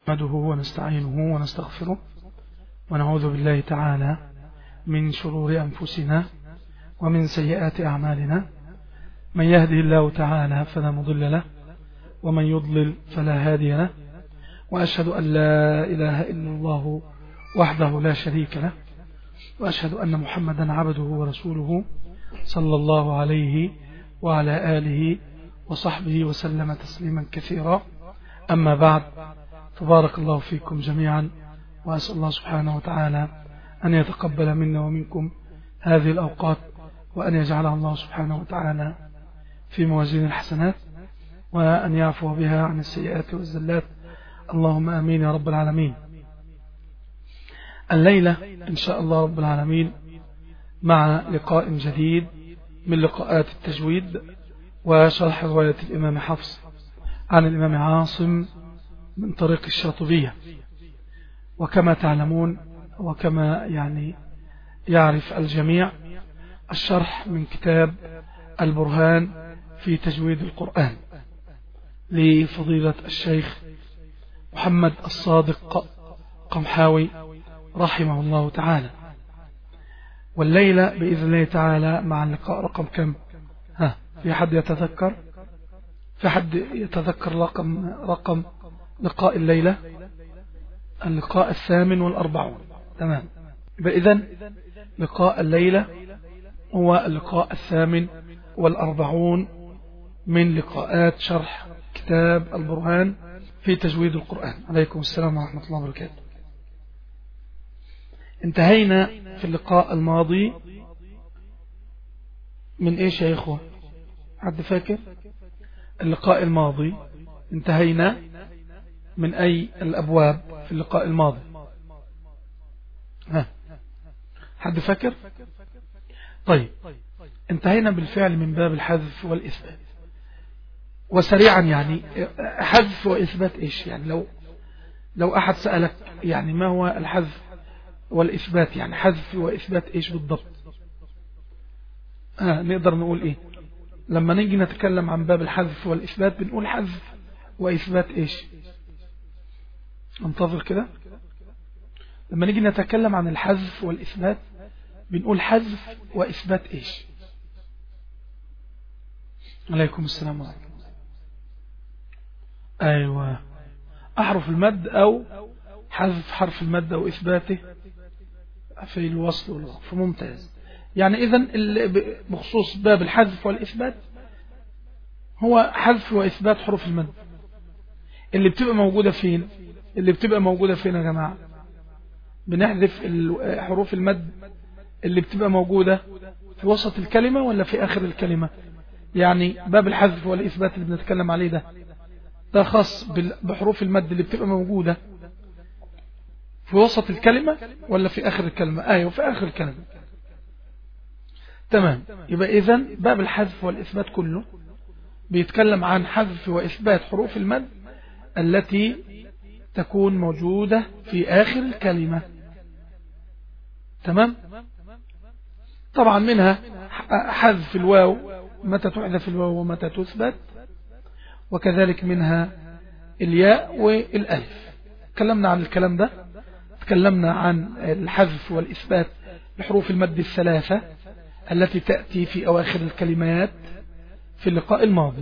نحمده ونستعينه ونستغفره ونعوذ بالله تعالى من شرور أنفسنا ومن سيئات أعمالنا من يهده الله تعالى فلا مضل له ومن يضلل فلا هادي له وأشهد أن لا إله إلا الله وحده لا شريك له وأشهد أن محمدا عبده ورسوله صلى الله عليه وعلى آله وصحبه وسلم تسليما كثيرا أما بعد تبارك الله فيكم جميعا وأسأل الله سبحانه وتعالى أن يتقبل منا ومنكم هذه الأوقات وأن يجعلها الله سبحانه وتعالى في موازين الحسنات وأن يعفو بها عن السيئات والزلات اللهم أمين يا رب العالمين الليلة إن شاء الله رب العالمين مع لقاء جديد من لقاءات التجويد وشرح رواية الإمام حفص عن الإمام عاصم من طريق الشاطبية وكما تعلمون وكما يعني يعرف الجميع الشرح من كتاب البرهان في تجويد القرآن لفضيلة الشيخ محمد الصادق قمحاوي رحمه الله تعالى والليلة بإذن الله تعالى مع اللقاء رقم كم ها في حد يتذكر في حد يتذكر رقم رقم لقاء الليلة اللقاء الثامن والأربعون تمام إذن لقاء الليلة هو اللقاء الثامن والأربعون من لقاءات شرح كتاب البرهان في تجويد القرآن عليكم السلام ورحمة الله وبركاته انتهينا في اللقاء الماضي من ايش يا اخوة حد فاكر اللقاء الماضي انتهينا من اي الابواب في اللقاء الماضي ها حد فاكر طيب انتهينا بالفعل من باب الحذف والإثبات وسريعا يعني حذف وإثبات إيش يعني لو لو أحد سألك يعني ما هو الحذف والإثبات يعني حذف وإثبات إيش بالضبط آه نقدر نقول إيه لما نيجي نتكلم عن باب الحذف والإثبات بنقول حذف وإثبات إيش انتظر كده لما نيجي نتكلم عن الحذف والإثبات بنقول حذف وإثبات إيش عليكم السلام عليكم أيوة أحرف المد أو حذف حرف المد أو إثباته في الوصل والوقف ممتاز يعني إذن بخصوص باب الحذف والإثبات هو حذف وإثبات حروف المد اللي بتبقى موجودة فين اللي بتبقى موجودة فين يا جماعة بنحذف حروف المد اللي بتبقى موجودة في وسط الكلمة ولا في آخر الكلمة يعني باب الحذف والإثبات اللي بنتكلم عليه ده ده خاص بحروف المد اللي بتبقى موجودة في وسط الكلمة ولا في آخر الكلمة أيوة في آخر الكلمة تمام يبقى إذن باب الحذف والإثبات كله بيتكلم عن حذف وإثبات حروف المد التي تكون موجودة في آخر الكلمة تمام طبعا منها حذف الواو متى تحذف الواو ومتى تثبت وكذلك منها الياء والألف تكلمنا عن الكلام ده تكلمنا عن الحذف والإثبات لحروف المد الثلاثة التي تأتي في أواخر الكلمات في اللقاء الماضي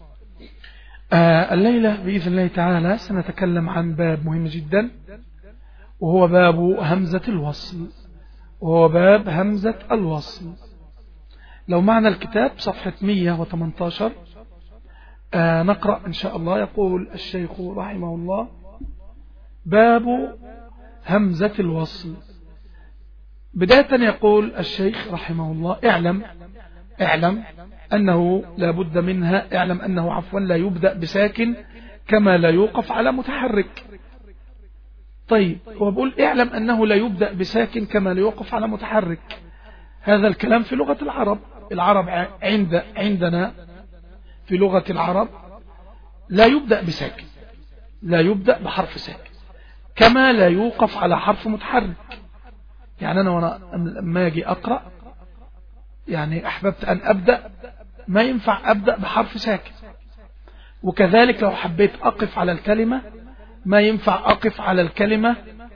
آه الليلة بإذن الله تعالى سنتكلم عن باب مهم جدا وهو باب همزة الوصل وهو باب همزة الوصل لو معنا الكتاب صفحة 118 آه نقرأ إن شاء الله يقول الشيخ رحمه الله باب همزة الوصل بداية يقول الشيخ رحمه الله اعلم اعلم أنه لا بد منها اعلم أنه عفوا لا يبدأ بساكن كما لا يوقف على متحرك طيب هو بيقول اعلم أنه لا يبدأ بساكن كما لا يوقف على متحرك هذا الكلام في لغة العرب العرب عند عندنا في لغة العرب لا يبدأ بساكن لا يبدأ بحرف ساكن كما لا يوقف على حرف متحرك يعني أنا وانا لما أجي أقرأ يعني أحببت أن أبدأ ما ينفع أبدأ بحرف ساكن وكذلك لو حبيت أقف على الكلمة ما ينفع أقف على الكلمة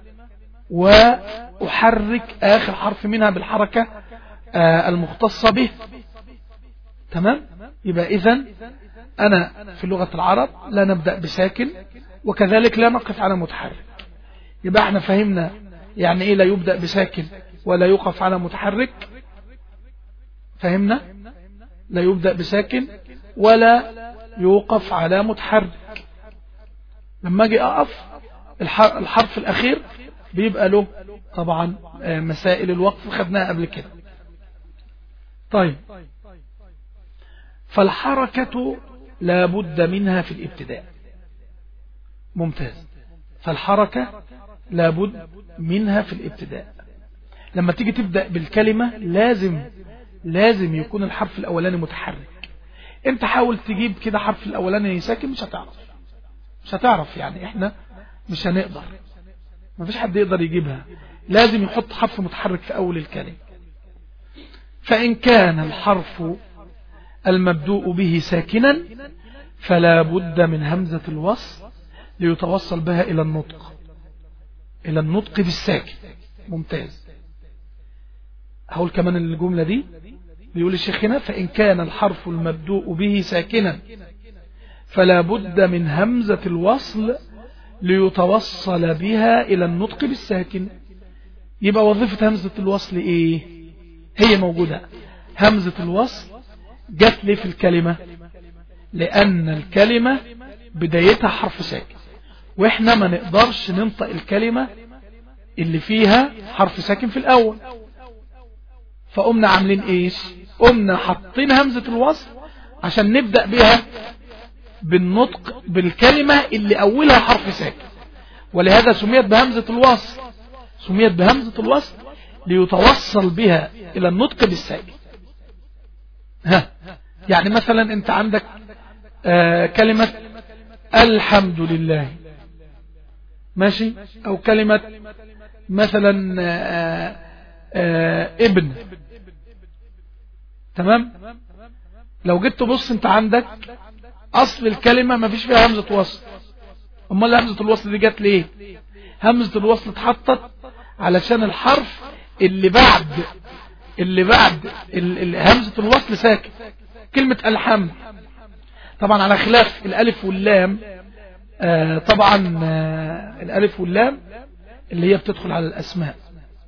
وأحرك آخر حرف منها بالحركة آه، المختصة به تمام يبقى إذن أنا في لغة العرب لا نبدأ بساكن وكذلك لا نقف على متحرك يبقى احنا فهمنا يعني ايه لا يبدأ بساكن ولا يقف على متحرك فهمنا لا يبدأ بساكن ولا يوقف على متحرك لما اجي اقف الحرف الاخير بيبقى له طبعا آه، مسائل الوقف خدناها قبل كده طيب فالحركة لا بد منها في الابتداء ممتاز فالحركة لا بد منها في الابتداء لما تيجي تبدأ بالكلمة لازم لازم يكون الحرف الأولاني متحرك انت حاول تجيب كده حرف الأولاني ساكن مش هتعرف مش هتعرف يعني احنا مش هنقدر ما فيش حد يقدر يجيبها لازم يحط حرف متحرك في أول الكلمة فإن كان الحرف المبدوء به ساكنا فلا بد من همزة الوصل ليتوصل بها إلى النطق إلى النطق بالساكن ممتاز هقول كمان الجملة دي بيقول الشيخ هنا فإن كان الحرف المبدوء به ساكنا فلا بد من همزة الوصل ليتوصل بها إلى النطق بالساكن يبقى وظيفة همزة الوصل إيه هي موجودة همزة الوصل جت لي في الكلمة لأن الكلمة بدايتها حرف ساكن وإحنا ما نقدرش ننطق الكلمة اللي فيها حرف ساكن في الأول فقمنا عاملين إيش قمنا حاطين همزة الوصل عشان نبدأ بها بالنطق بالكلمة اللي أولها حرف ساكن ولهذا سميت بهمزة الوصل سميت بهمزة الوصل ليتوصل بها إلى النطق بالساكن ها يعني مثلا انت عندك آه كلمة الحمد لله ماشي او كلمة مثلا آه آه ابن تمام لو جيت تبص انت عندك اصل الكلمة ما فيش فيها همزة وصل امال همزة الوصل دي جت ليه همزة الوصل اتحطت علشان الحرف اللي بعد اللي بعد همزة الوصل ساكن كلمة الحمد طبعا على خلاف الالف واللام آه طبعا آه الالف واللام اللي هي بتدخل على الاسماء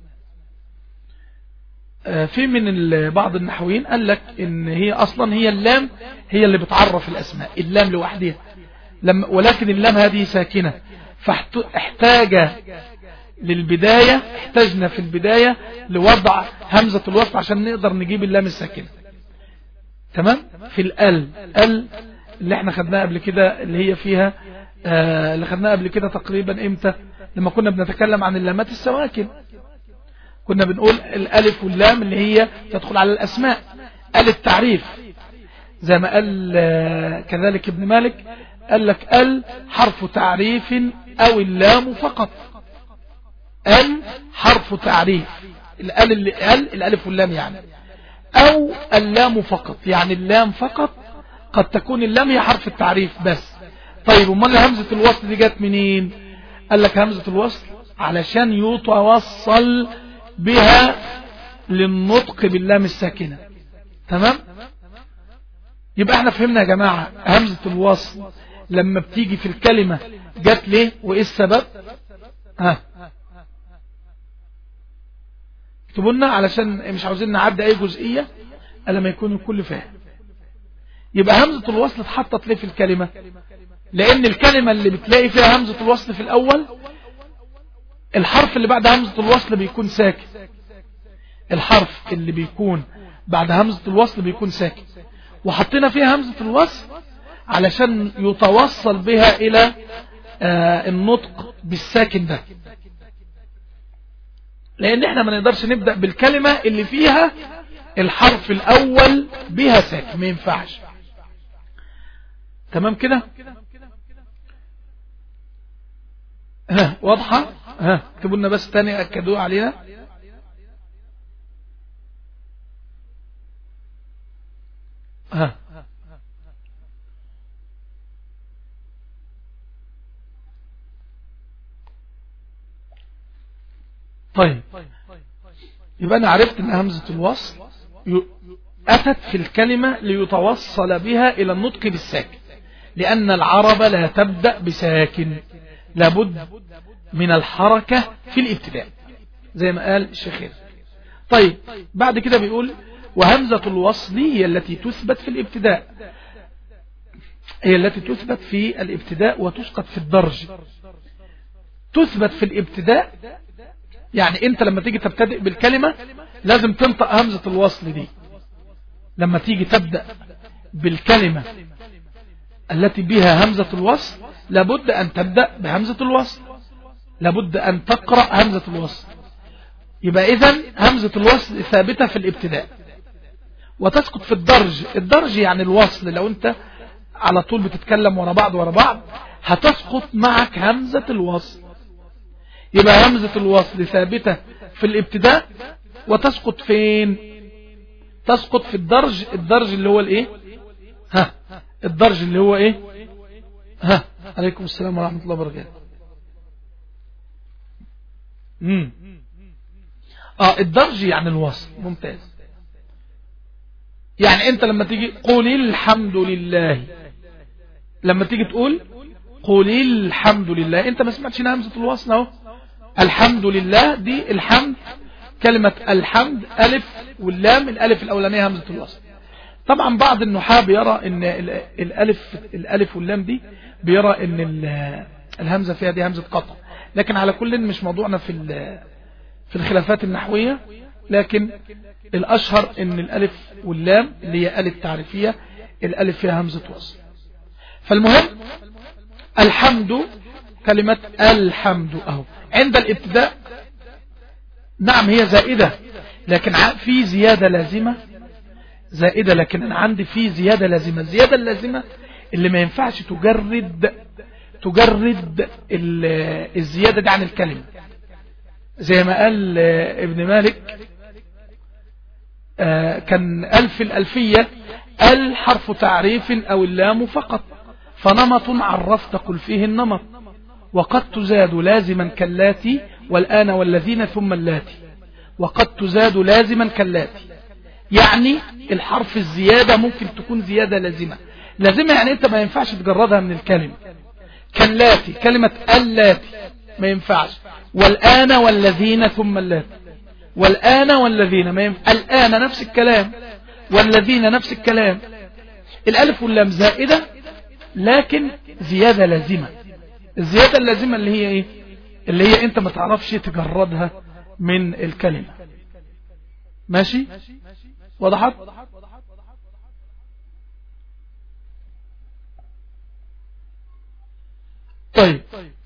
آه في من بعض النحويين قال لك ان هي اصلا هي اللام هي اللي بتعرف الاسماء اللام لوحدها لما ولكن اللام هذه ساكنة فاحتاج للبداية احتاجنا في البداية لوضع همزة الوصل عشان نقدر نجيب اللام الساكنة تمام في الال ال اللي احنا خدناها قبل كده اللي هي فيها آه اللي خدناها قبل كده تقريبا امتى لما كنا بنتكلم عن اللامات السواكن كنا بنقول الالف واللام اللي هي تدخل على الاسماء ال التعريف زي ما قال آه كذلك ابن مالك قال لك ال حرف تعريف او اللام فقط ال حرف تعريف الال اللي ال الالف واللام يعني او اللام فقط يعني اللام فقط قد تكون اللام هي حرف التعريف بس طيب امال همزة الوصل دي جت منين قال لك همزة الوصل علشان يتوصل بها للنطق باللام الساكنة تمام يبقى احنا فهمنا يا جماعة همزة الوصل لما بتيجي في الكلمة جت ليه وايه السبب ها اكتبوا لنا علشان مش عاوزين نعدي اي جزئية الا ما يكون الكل فاهم يبقى همزة الوصل اتحطت ليه في الكلمة لان الكلمة اللي بتلاقي فيها همزة الوصل في الاول الحرف اللي بعد همزة الوصل بيكون ساكن الحرف اللي بيكون بعد همزة الوصل بيكون ساكن وحطينا فيها همزة الوصل علشان يتوصل بها الى آه النطق بالساكن ده لان احنا ما نقدرش نبدأ بالكلمة اللي فيها الحرف الاول بها ساكن ما ينفعش تمام كده ها واضحة ها اكتبوا لنا بس تاني اكدوا علينا ها طيب يبقى أنا عرفت أن همزة الوصل أتت في الكلمة ليتوصل بها إلى النطق بالساكن لأن العرب لا تبدأ بساكن لابد من الحركة في الابتداء زي ما قال الشيخ طيب بعد كده بيقول وهمزة الوصل هي التي تثبت في الابتداء هي التي تثبت في الابتداء وتسقط في الدرج تثبت في الابتداء يعني انت لما تيجي تبتدئ بالكلمة لازم تنطق همزة الوصل دي لما تيجي تبدأ بالكلمة التي بها همزة الوصل لابد أن تبدأ بهمزة الوصل لابد أن تقرأ همزة الوصل يبقى إذن همزة الوصل ثابتة في الابتداء وتسقط في الدرج الدرج يعني الوصل لو أنت على طول بتتكلم ورا بعض ورا بعض هتسقط معك همزة الوصل يبقى همزة الوصل ثابتة في الابتداء وتسقط فين تسقط في الدرج الدرج اللي هو الايه ها الدرج اللي هو ايه ها عليكم السلام ورحمة الله وبركاته امم اه الدرج يعني الوصل ممتاز يعني انت لما تيجي قول الحمد لله لما تيجي تقول قول الحمد لله انت ما سمعتش همزة الوصل اهو الحمد لله دي الحمد كلمة الحمد ألف واللام الألف الأولانية همزة الوصل طبعا بعض النحاة بيرى ان الألف, الألف واللام دي بيرى ان الهمزة فيها دي همزة قطع لكن على كل مش موضوعنا في في الخلافات النحوية لكن الأشهر ان الألف واللام اللي هي ألف تعريفية الألف فيها همزة وصل فالمهم الحمد كلمة الحمد أهو عند الابتداء نعم هي زائدة لكن في زيادة لازمة زائدة لكن أنا عندي في زيادة لازمة الزيادة اللازمة اللي ما ينفعش تجرد تجرد الزيادة دي عن الكلمة زي ما قال ابن مالك كان ألف الألفية الحرف تعريف أو اللام فقط فنمط عرفت قل فيه النمط وقد تزاد لازما كاللاتي والآن والذين ثم اللاتي وقد تزاد لازما كاللاتي يعني الحرف الزيادة ممكن تكون زيادة لازمة لازمة يعني انت ما ينفعش تجردها من الكلمة كاللاتي كلمة اللاتي ما ينفعش والآن والذين ثم اللاتي والآن والذين ما ينفع الآن نفس الكلام والذين نفس الكلام الألف واللام زائدة لكن زيادة لازمة الزيادة اللازمة اللي هي ايه اللي هي انت ما تعرفش تجردها من الكلمة ماشي وضحت طيب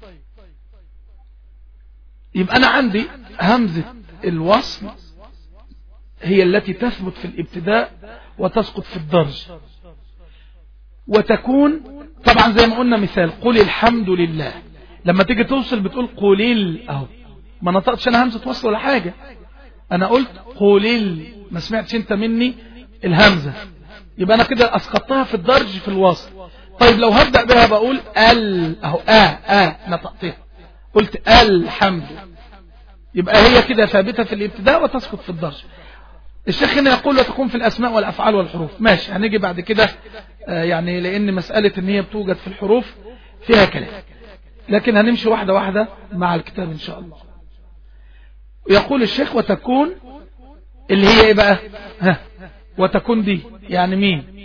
يبقى انا عندي همزة الوصل هي التي تثبت في الابتداء وتسقط في الدرج وتكون طبعا زي ما قلنا مثال قل الحمد لله لما تيجي توصل بتقول قليل اهو ما نطقتش انا همزة وصل ولا حاجة انا قلت قليل ما سمعتش انت مني الهمزة يبقى انا كده اسقطتها في الدرج في الوصل طيب لو هبدأ بها بقول ال اهو اه اه نطقتها قلت الحمد يبقى هي كده ثابتة في الابتداء وتسقط في الدرج الشيخ هنا يقول وتكون في الأسماء والأفعال والحروف ماشي هنيجي بعد كده آه يعني لأن مسألة ان هي بتوجد في الحروف فيها كلام لكن هنمشي واحدة واحدة مع الكتاب إن شاء الله يقول الشيخ وتكون اللي هي ايه بقى ها وتكون دي يعني مين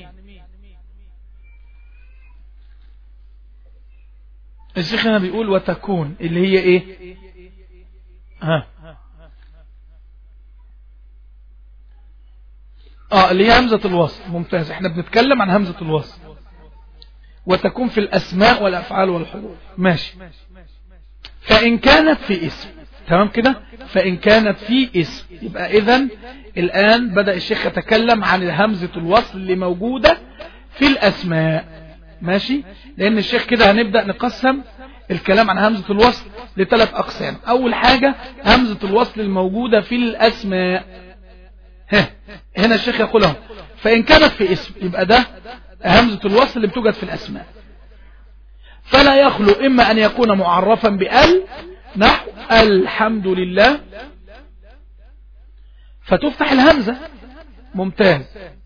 الشيخ هنا بيقول وتكون اللي هي ايه ها اه اللي هي همزة الوصل ممتاز احنا بنتكلم عن همزة الوصل وتكون في الأسماء والأفعال والحروف ماشي فإن كانت في اسم تمام كده فإن كانت في اسم يبقى إذن الآن بدأ الشيخ يتكلم عن همزة الوصل اللي موجودة في الأسماء ماشي لأن الشيخ كده هنبدأ نقسم الكلام عن همزة الوصل لثلاث أقسام أول حاجة همزة الوصل الموجودة في الأسماء ها هنا الشيخ يقول فإن كانت في اسم يبقى ده همزة الوصل اللي بتوجد في الأسماء فلا يخلو إما أن يكون معرفا بأل نحو الحمد لله فتفتح الهمزة ممتاز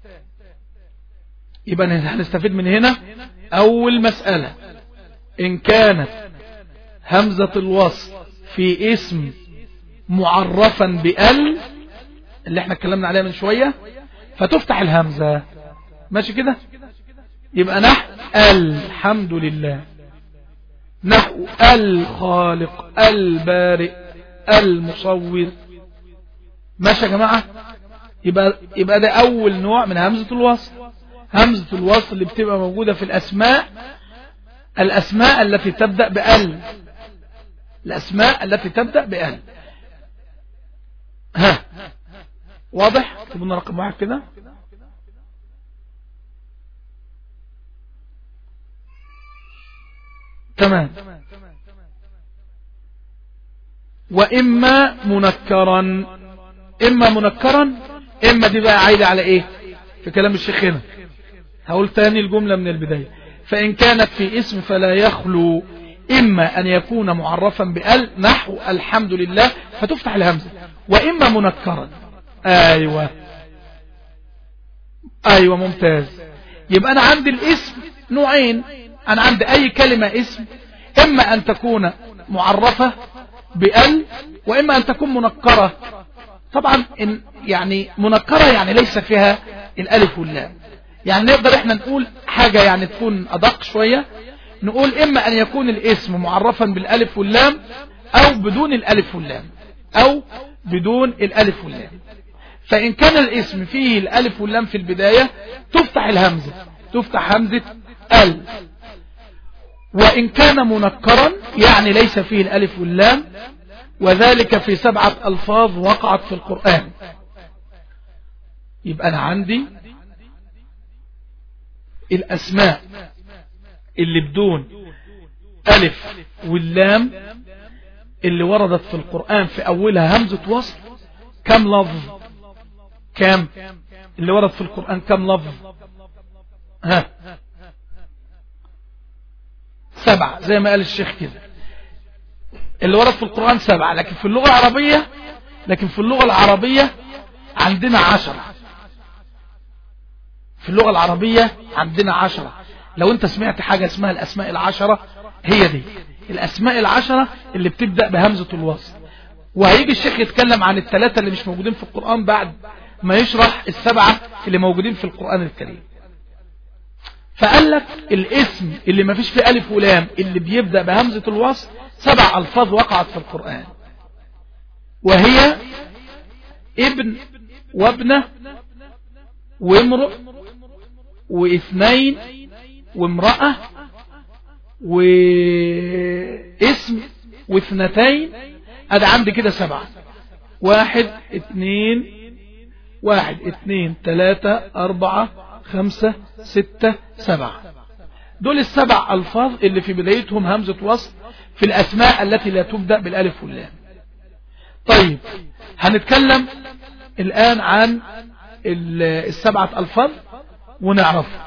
يبقى هنستفيد من هنا أول مسألة إن كانت همزة الوصل في اسم معرفا بأل اللي احنا اتكلمنا عليها من شوية فتفتح الهمزة ماشي كده يبقى نحو الحمد لله نحو الخالق البارئ المصور ماشي يا جماعة يبقى, يبقى ده أول نوع من همزة الوصل همزة الوصل اللي بتبقى موجودة في الأسماء الأسماء التي تبدأ بأل الأسماء التي تبدأ بأل ها واضح تبقى رقم واحد كده تمام وإما منكرا إما منكرا إما دي بقى عايدة على إيه في كلام الشيخ هنا هقول تاني الجملة من البداية فإن كانت في اسم فلا يخلو إما أن يكون معرفا بأل نحو الحمد لله فتفتح الهمزة وإما منكرا أيوة أيوة ممتاز يبقى أنا عندي الاسم نوعين أنا عندي أي كلمة اسم إما أن تكون معرفة بأل وإما أن تكون منكرة طبعا إن يعني منكرة يعني ليس فيها الألف واللام يعني نقدر احنا نقول حاجة يعني تكون أدق شوية نقول إما أن يكون الاسم معرفا بالألف واللام أو بدون الألف واللام أو بدون الألف واللام فإن كان الاسم فيه الألف واللام في البداية تفتح الهمزة تفتح همزة ال وإن كان منكرا يعني ليس فيه الألف واللام وذلك في سبعة ألفاظ وقعت في القرآن يبقى أنا عندي الأسماء اللي بدون ألف واللام اللي وردت في القرآن في أولها همزة وصل كم لفظ كم اللي ورد في القرآن كم لفظ ها سبعة زي ما قال الشيخ كده اللي ورد في القرآن سبعة لكن في اللغة العربية لكن في اللغة العربية عندنا عشرة في اللغة العربية عندنا عشرة لو انت سمعت حاجة اسمها الاسماء العشرة هي دي الاسماء العشرة اللي بتبدأ بهمزة الوصل وهيجي الشيخ يتكلم عن الثلاثة اللي مش موجودين في القرآن بعد ما يشرح السبعة اللي موجودين في القرآن الكريم فقال لك الاسم اللي ما فيش فيه ألف ولام اللي بيبدأ بهمزة الوصل سبع ألفاظ وقعت في القرآن وهي ابن وابنة وامرؤ واثنين وامرأة واسم واثنتين ادي عندي كده سبعة واحد اثنين واحد اثنين ثلاثة اربعة خمسة ستة سبعة دول السبع الفاظ اللي في بدايتهم همزة وصل في الاسماء التي لا تبدأ بالالف واللام طيب هنتكلم الان عن السبعة الفاظ ونعرفها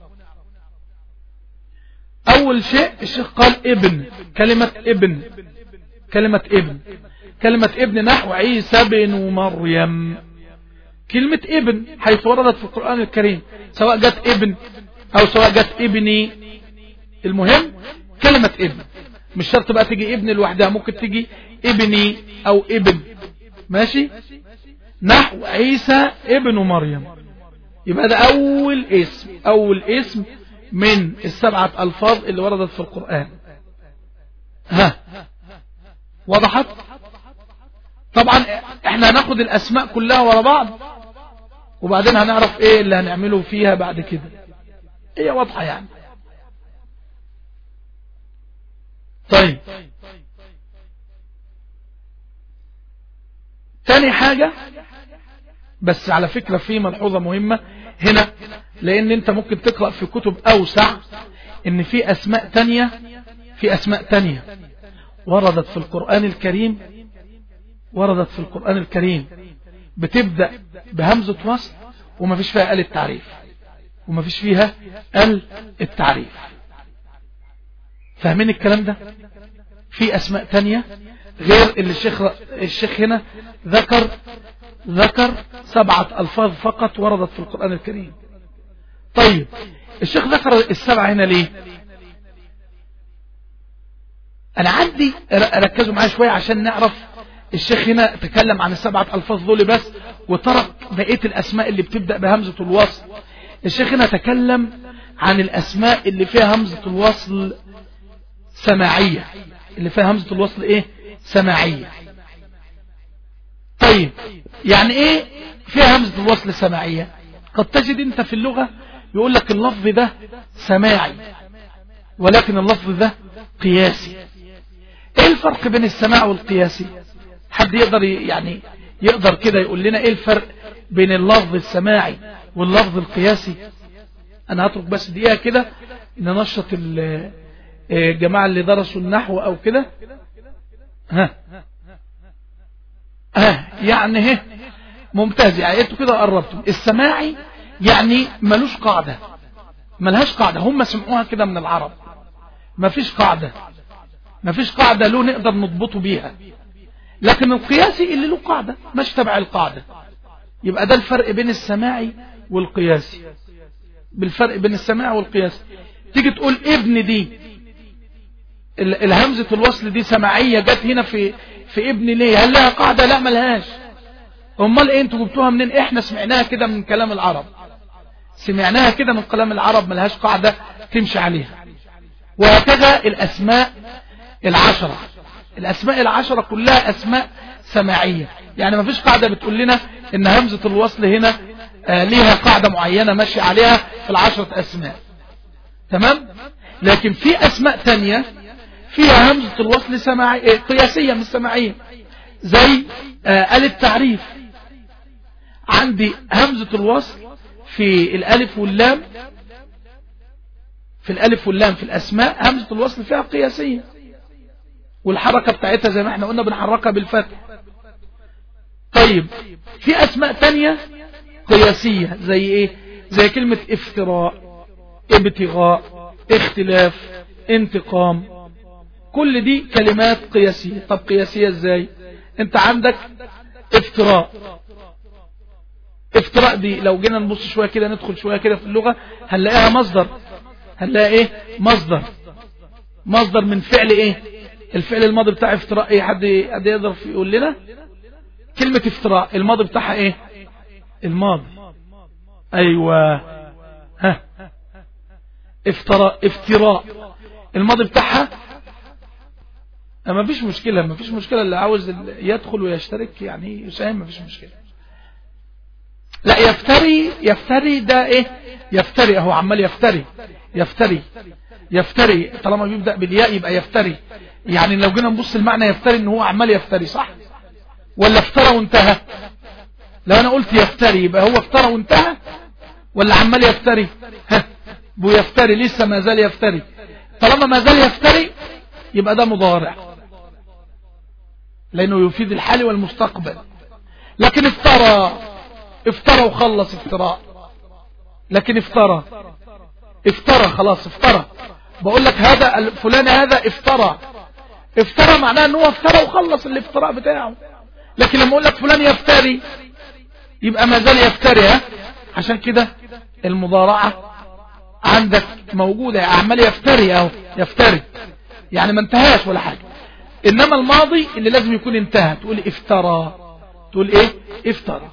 اول شيء الشيخ قال ابن كلمة ابن كلمة ابن كلمة ابن نحو عيسى بن مريم كلمة ابن حيث وردت في القرآن الكريم سواء جت ابن او سواء جت ابني المهم كلمة ابن مش شرط بقى تيجي ابن لوحدها ممكن تيجي ابني او ابن ماشي نحو عيسى ابن مريم يبقى ده اول اسم اول اسم من السبعة الفاظ اللي وردت في القرآن ها وضحت طبعا احنا هناخد الاسماء كلها ورا بعض وبعدين هنعرف ايه اللي هنعمله فيها بعد كده هي واضحة يعني طيب تاني حاجة بس على فكرة في ملحوظة مهمة هنا لان انت ممكن تقرأ في كتب اوسع ان في اسماء تانية في اسماء تانية وردت في القرآن الكريم وردت في القرآن الكريم بتبدأ بهمزة وصل وما فيش فيها ال التعريف وما فيش فيها ال التعريف فاهمين الكلام ده في اسماء تانية غير اللي الشيخ, الشيخ هنا ذكر ذكر سبعة ألفاظ فقط وردت في القرآن الكريم طيب الشيخ ذكر السبعة هنا ليه أنا عندي ركزوا معايا شوية عشان نعرف الشيخ هنا تكلم عن السبعة ألفاظ دول بس وترك بقية الأسماء اللي بتبدأ بهمزة الوصل الشيخ هنا تكلم عن الأسماء اللي فيها همزة الوصل سماعية اللي فيها همزة الوصل إيه سماعية طيب يعني إيه فيها همزة الوصل سماعية قد تجد أنت في اللغة يقول لك اللفظ ده سماعي ولكن اللفظ ده قياسي ايه الفرق بين السماع والقياسي حد يقدر يعني يقدر كده يقول لنا ايه الفرق بين اللفظ السماعي واللفظ القياسي انا هترك بس دقيقة كده ننشط الجماعة اللي درسوا النحو او كده ها ها يعني ها ممتاز يعني انتوا كده قربتم السماعي يعني ملوش قاعدة ملهاش قاعدة هم سمعوها كده من العرب مفيش قاعدة مفيش قاعدة له نقدر نضبطه بيها لكن القياسي اللي له قاعدة مش تبع القاعدة يبقى ده الفرق بين السماعي والقياسي بالفرق بين السماعي والقياسي تيجي تقول ابن دي الهمزة الوصل دي سماعية جت هنا في في ابن ليه هل لها قاعدة لا ملهاش امال ايه انتوا جبتوها منين احنا سمعناها كده من كلام العرب سمعناها كده من كلام العرب ملهاش قاعدة تمشي عليها وهكذا الاسماء العشرة الاسماء العشرة كلها اسماء سماعية يعني ما فيش قاعدة بتقول لنا ان همزة الوصل هنا آه ليها قاعدة معينة ماشي عليها في العشرة اسماء تمام لكن في اسماء تانية فيها همزة الوصل سماعية قياسية مش سماعية زي آه ألف تعريف عندي همزة الوصل في الألف واللام في الألف واللام في الأسماء همزة الوصل فيها قياسية والحركة بتاعتها زي ما احنا قلنا بنحركها بالفتح طيب في أسماء تانية قياسية زي ايه زي كلمة افتراء ابتغاء اختلاف انتقام كل دي كلمات قياسية طب قياسية ازاي انت عندك افتراء افتراء دي لو جينا نبص شوية كده ندخل شوية كده في اللغة هنلاقيها مصدر هنلاقي ايه مصدر مصدر من فعل ايه الفعل الماضي بتاع افتراء ايه حد حد يقدر يقول لنا كلمة افتراء الماضي بتاعها ايه الماضي ايوه ها افتراء افتراء الماضي بتاعها ما فيش مشكلة ما فيش مشكلة اللي عاوز يدخل ويشترك يعني يساهم ما فيش مشكلة لا يفتري يفتري ده ايه يفتري اهو عمال يفتري يفتري يفتري طالما بيبدأ بالياء يبقى يفتري يعني لو جينا نبص المعنى يفتري ان هو عمال يفتري صح ولا افترى وانتهى لو انا قلت يفتري يبقى هو افترى وانتهى ولا عمال يفتري ها بو يفتري لسه ما زال يفتري طالما ما زال يفتري يبقى ده مضارع لانه يفيد الحال والمستقبل لكن افترى افترى وخلص افتراء لكن افترى افترى خلاص افترى بقول لك هذا فلان هذا افترى افترى معناه ان هو افترى وخلص الافتراء بتاعه لكن لما اقول لك فلان يفتري يبقى ما زال يفتري ها عشان كده المضارعة عندك موجودة عمال يفتري اهو يفتري يعني ما انتهاش ولا حاجة انما الماضي اللي لازم يكون انتهى تقول افترى تقول ايه افترى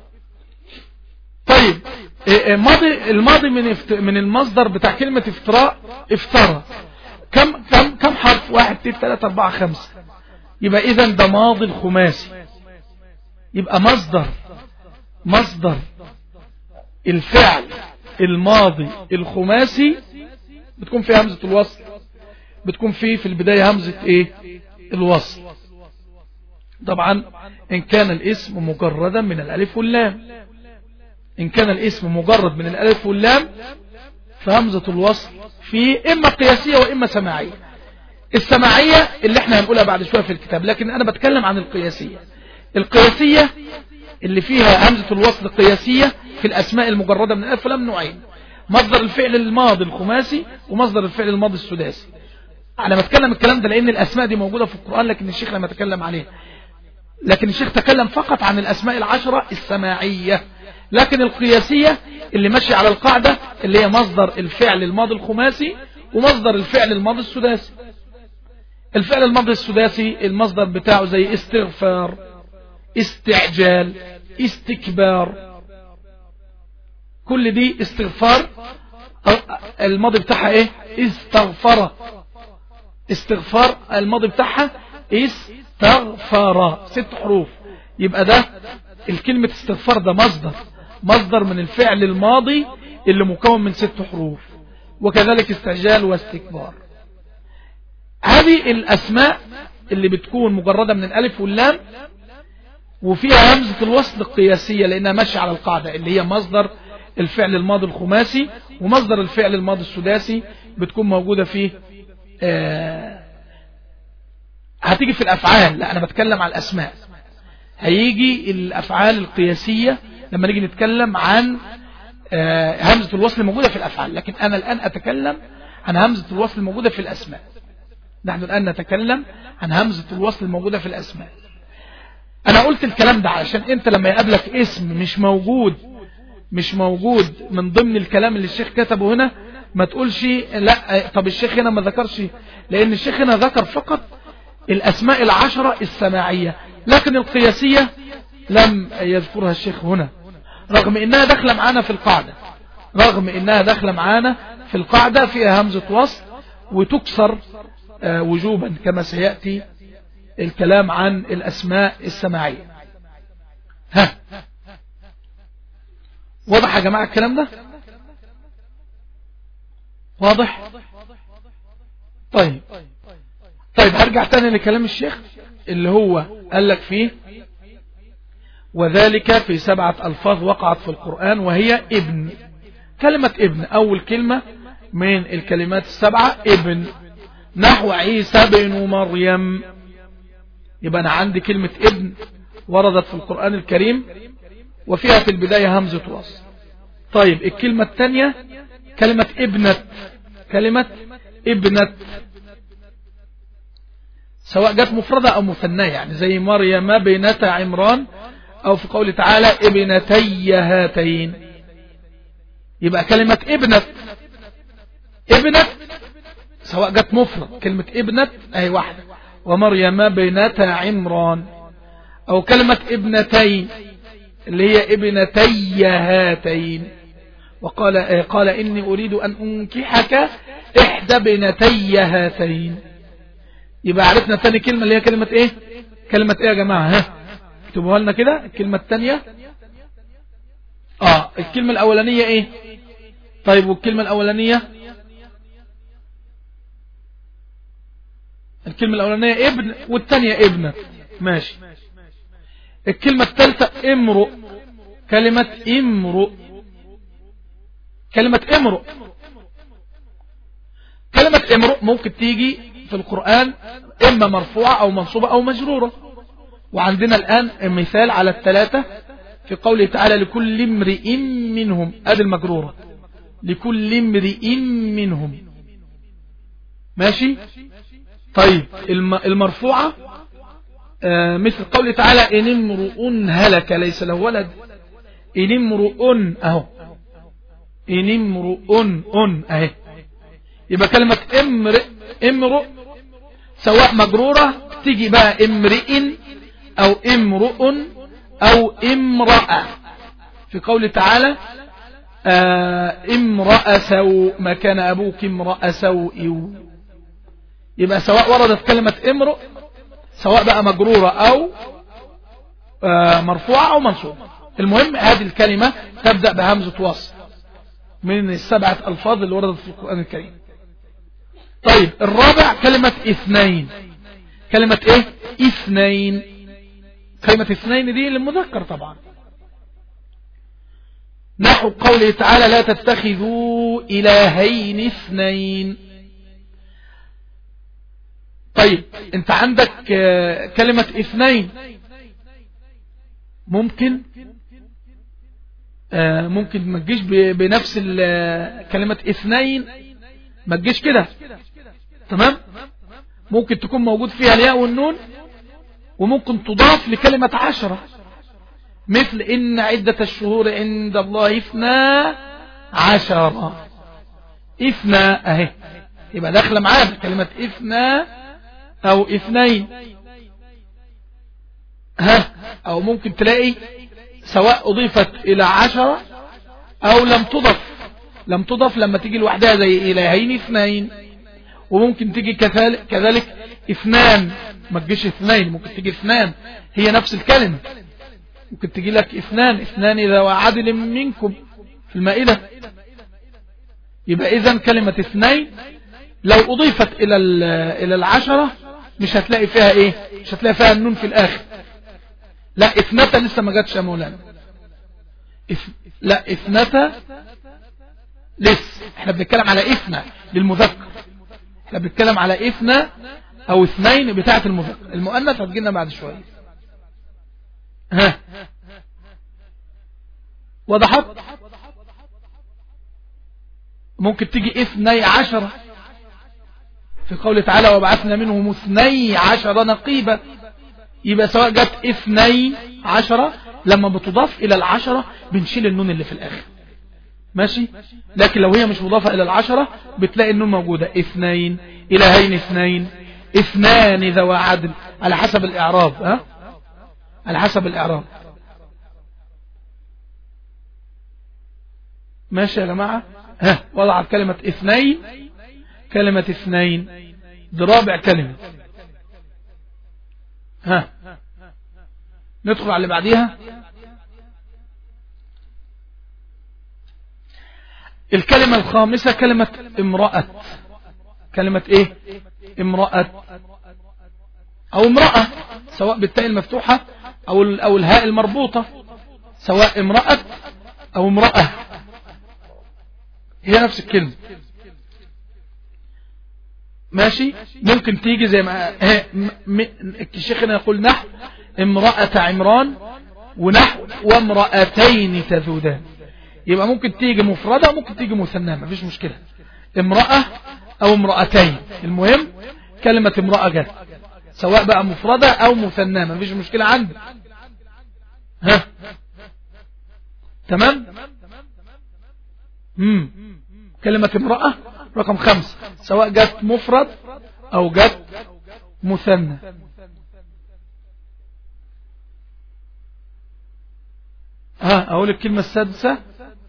طيب الماضي الماضي من من المصدر بتاع كلمة افتراء افترى كم كم كم حرف واحد اثنين ثلاثة أربعة خمسة يبقى إذا ده ماضي الخماسي يبقى مصدر مصدر الفعل الماضي الخماسي بتكون فيه همزة الوصل بتكون فيه في البداية همزة ايه الوصل طبعا ان كان الاسم مجردا من الالف واللام ان كان الاسم مجرد من الالف واللام فهمزة الوصل في اما قياسية واما سماعية السماعية اللي احنا هنقولها بعد شوية في الكتاب لكن انا بتكلم عن القياسية القياسية اللي فيها همزة الوصل قياسية في الاسماء المجردة من الالف واللام نوعين مصدر الفعل الماضي الخماسي ومصدر الفعل الماضي السداسي انا بتكلم الكلام ده لان الاسماء دي موجودة في القرآن لكن الشيخ لما تكلم عليها لكن الشيخ تكلم فقط عن الأسماء العشرة السماعية لكن القياسية اللي ماشي على القاعدة اللي هي مصدر الفعل الماضي الخماسي ومصدر الفعل الماضي السداسي الفعل الماضي السداسي المصدر بتاعه زي استغفار استعجال استكبار كل دي استغفار الماضي بتاعها ايه استغفر استغفار الماضي بتاعها استغفر ست حروف يبقى ده الكلمة استغفار ده مصدر مصدر من الفعل الماضي اللي مكون من ست حروف وكذلك استعجال واستكبار هذه الأسماء اللي بتكون مجردة من الألف واللام وفيها همزة الوصل القياسية لأنها ماشية على القاعدة اللي هي مصدر الفعل الماضي الخماسي ومصدر الفعل الماضي السداسي بتكون موجودة في آه هتيجي في الأفعال لا أنا بتكلم على الأسماء هيجي الأفعال القياسية لما نيجي نتكلم عن آه همزة الوصل الموجودة في الأفعال لكن أنا الآن أتكلم عن همزة الوصل الموجودة في الأسماء نحن الآن نتكلم عن همزة الوصل الموجودة في الأسماء أنا قلت الكلام ده علشان أنت لما يقابلك اسم مش موجود مش موجود من ضمن الكلام اللي الشيخ كتبه هنا ما تقولش لا طب الشيخ هنا ما ذكرش لأن الشيخ هنا ذكر فقط الأسماء العشرة السماعية لكن القياسية لم يذكرها الشيخ هنا رغم انها داخله معانا في القاعدة رغم انها داخله معانا في القاعدة فيها همزة وصل وتكسر وجوبا كما سيأتي الكلام عن الأسماء السماعية ها واضح يا جماعة الكلام ده واضح طيب طيب هرجع تاني لكلام الشيخ اللي هو قال لك فيه وذلك في سبعة ألفاظ وقعت في القرآن وهي ابن كلمة ابن أول كلمة من الكلمات السبعة ابن نحو عيسى بن مريم يبقى أنا عندي كلمة ابن وردت في القرآن الكريم وفيها في البداية همزة وصل طيب الكلمة الثانية كلمة ابنة كلمة ابنة سواء جت مفردة أو مثنية يعني زي مريم بنت عمران أو في قوله تعالى ابنتي هاتين يبقى كلمة ابنة ابنة سواء جت مفرد كلمة ابنة أي واحدة ومريم بنت عمران أو كلمة ابنتين اللي هي ابنتي هاتين وقال قال إني أريد أن أنكحك إحدى بنتي هاتين يبقى عرفنا ثاني كلمة اللي هي كلمة إيه كلمة إيه يا جماعة ها اكتبوها لنا كده الكلمة الثانية آه الكلمة الأولانية إيه طيب والكلمة الأولانية الكلمة الأولانية ابن والثانية ابنة ماشي الكلمة الثالثة امرؤ كلمة امرؤ كلمة امرؤ كلمة امرؤ ممكن تيجي في القرآن اما مرفوعة او منصوبة او مجرورة وعندنا الآن مثال على الثلاثة في قوله تعالى لكل امرئ منهم ادي المجرورة لكل امرئ منهم ماشي طيب المرفوعة آه مثل قوله تعالى إن امرؤ هلك ليس له ولد إن امرؤ أهو إن امرؤ أن أهي يبقى كلمة امرئ امرؤ سواء مجرورة تيجي بقى امرئ أو امرؤ أو امرأة في قوله تعالى آه امرأة سوء ما كان أبوك امرأة سوء يبقى سواء وردت كلمة امرؤ سواء بقى مجرورة أو آه مرفوعة أو منصوبة المهم هذه الكلمة تبدأ بهمزة وصل من السبعة ألفاظ اللي وردت في القرآن الكريم طيب الرابع كلمة اثنين كلمة ايه اثنين كلمة اثنين دي للمذكر طبعا نحو قوله تعالى لا تتخذوا إلهين اثنين طيب انت عندك كلمة اثنين ممكن ممكن ما تجيش بنفس كلمة اثنين ما تجيش كده تمام ممكن تكون موجود فيها الياء والنون وممكن تضاف لكلمة عشرة مثل إن عدة الشهور عند الله إثنى عشرة إثنى أهي يبقى داخله معانا كلمة إثنى أو إثنين ها أو ممكن تلاقي سواء أضيفت إلى عشرة أو لم تضف لم تضف لما تيجي لوحدها زي إلهين اثنين وممكن تيجي كذلك, كذلك اثنان ما تجيش اثنين ممكن تيجي اثنان هي نفس الكلمة ممكن تجي لك اثنان اثنان إذا وعدل منكم في المائدة يبقى إذا كلمة اثنين لو أضيفت إلى إلى العشرة مش هتلاقي فيها إيه مش هتلاقي فيها النون في الآخر لا اثنتا لسه ما جاتش يا مولانا لا اثنتا لسه احنا بنتكلم على اثنى للمذكر احنا بنتكلم على اثنى او اثنين بتاعة المذكر المؤنث هتجينا بعد شوية ها وضحت ممكن تيجي اثني عشرة في قوله تعالى وبعثنا منهم اثني عشر نقيبة يبقى سواء جت اثني عشرة لما بتضاف الى العشرة بنشيل النون اللي في الاخر ماشي لكن لو هي مش مضافة الى العشرة بتلاقي النون موجودة اثنين الهين اثنين اثنان ذو عدل على حسب الاعراب ها على حسب الاعراب ماشي يا جماعة ها وضعت كلمة اثنين كلمة اثنين دي رابع كلمة ها ندخل على اللي بعديها الكلمة الخامسة كلمة امرأة كلمة ايه امرأة او امرأة سواء بالتاء المفتوحة او, أو الهاء المربوطة سواء امرأة او امرأة هي نفس الكلمة ماشي ممكن تيجي زي ما الشيخ هنا يقول نحو امرأة عمران ونحو وامرأتين تذودان يبقى ممكن تيجي مفردة وممكن تيجي مثنى مفيش مشكلة امرأة او امرأتين المهم كلمة امرأة جت سواء بقى مفردة او مثنى مفيش مشكلة عندي ها تمام مم. كلمة امرأة رقم خمسة سواء جت مفرد او جت مثنى ها اقول الكلمة السادسة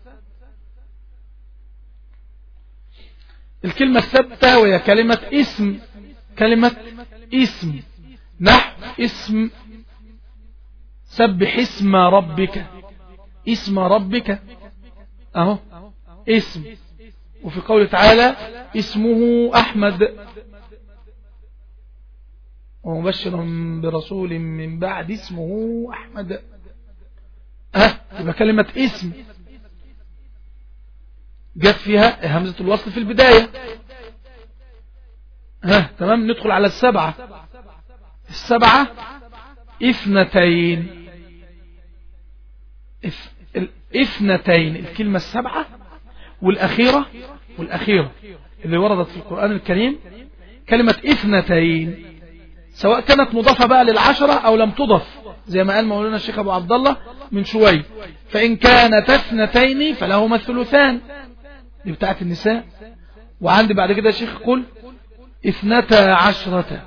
الكلمة السادسة وهي كلمة اسم كلمة اسم نحو اسم سبح اسم ربك اسم ربك اهو اسم وفي قوله تعالى اسمه أحمد ومبشر برسول من بعد اسمه أحمد ها يبقى كلمة اسم جت فيها همزة الوصل في البداية ها تمام ندخل على السبعة السبعة اثنتين اثنتين الكلمة السبعة والأخيرة والأخيرة اللي وردت في القرآن الكريم كلمة اثنتين سواء كانت مضافة بقى للعشرة أو لم تضف زي ما قال مولانا الشيخ أبو عبد الله من شوي فإن كانت اثنتين فلهما الثلثان دي بتاعت النساء وعندي بعد كده الشيخ يقول اثنتا عشرة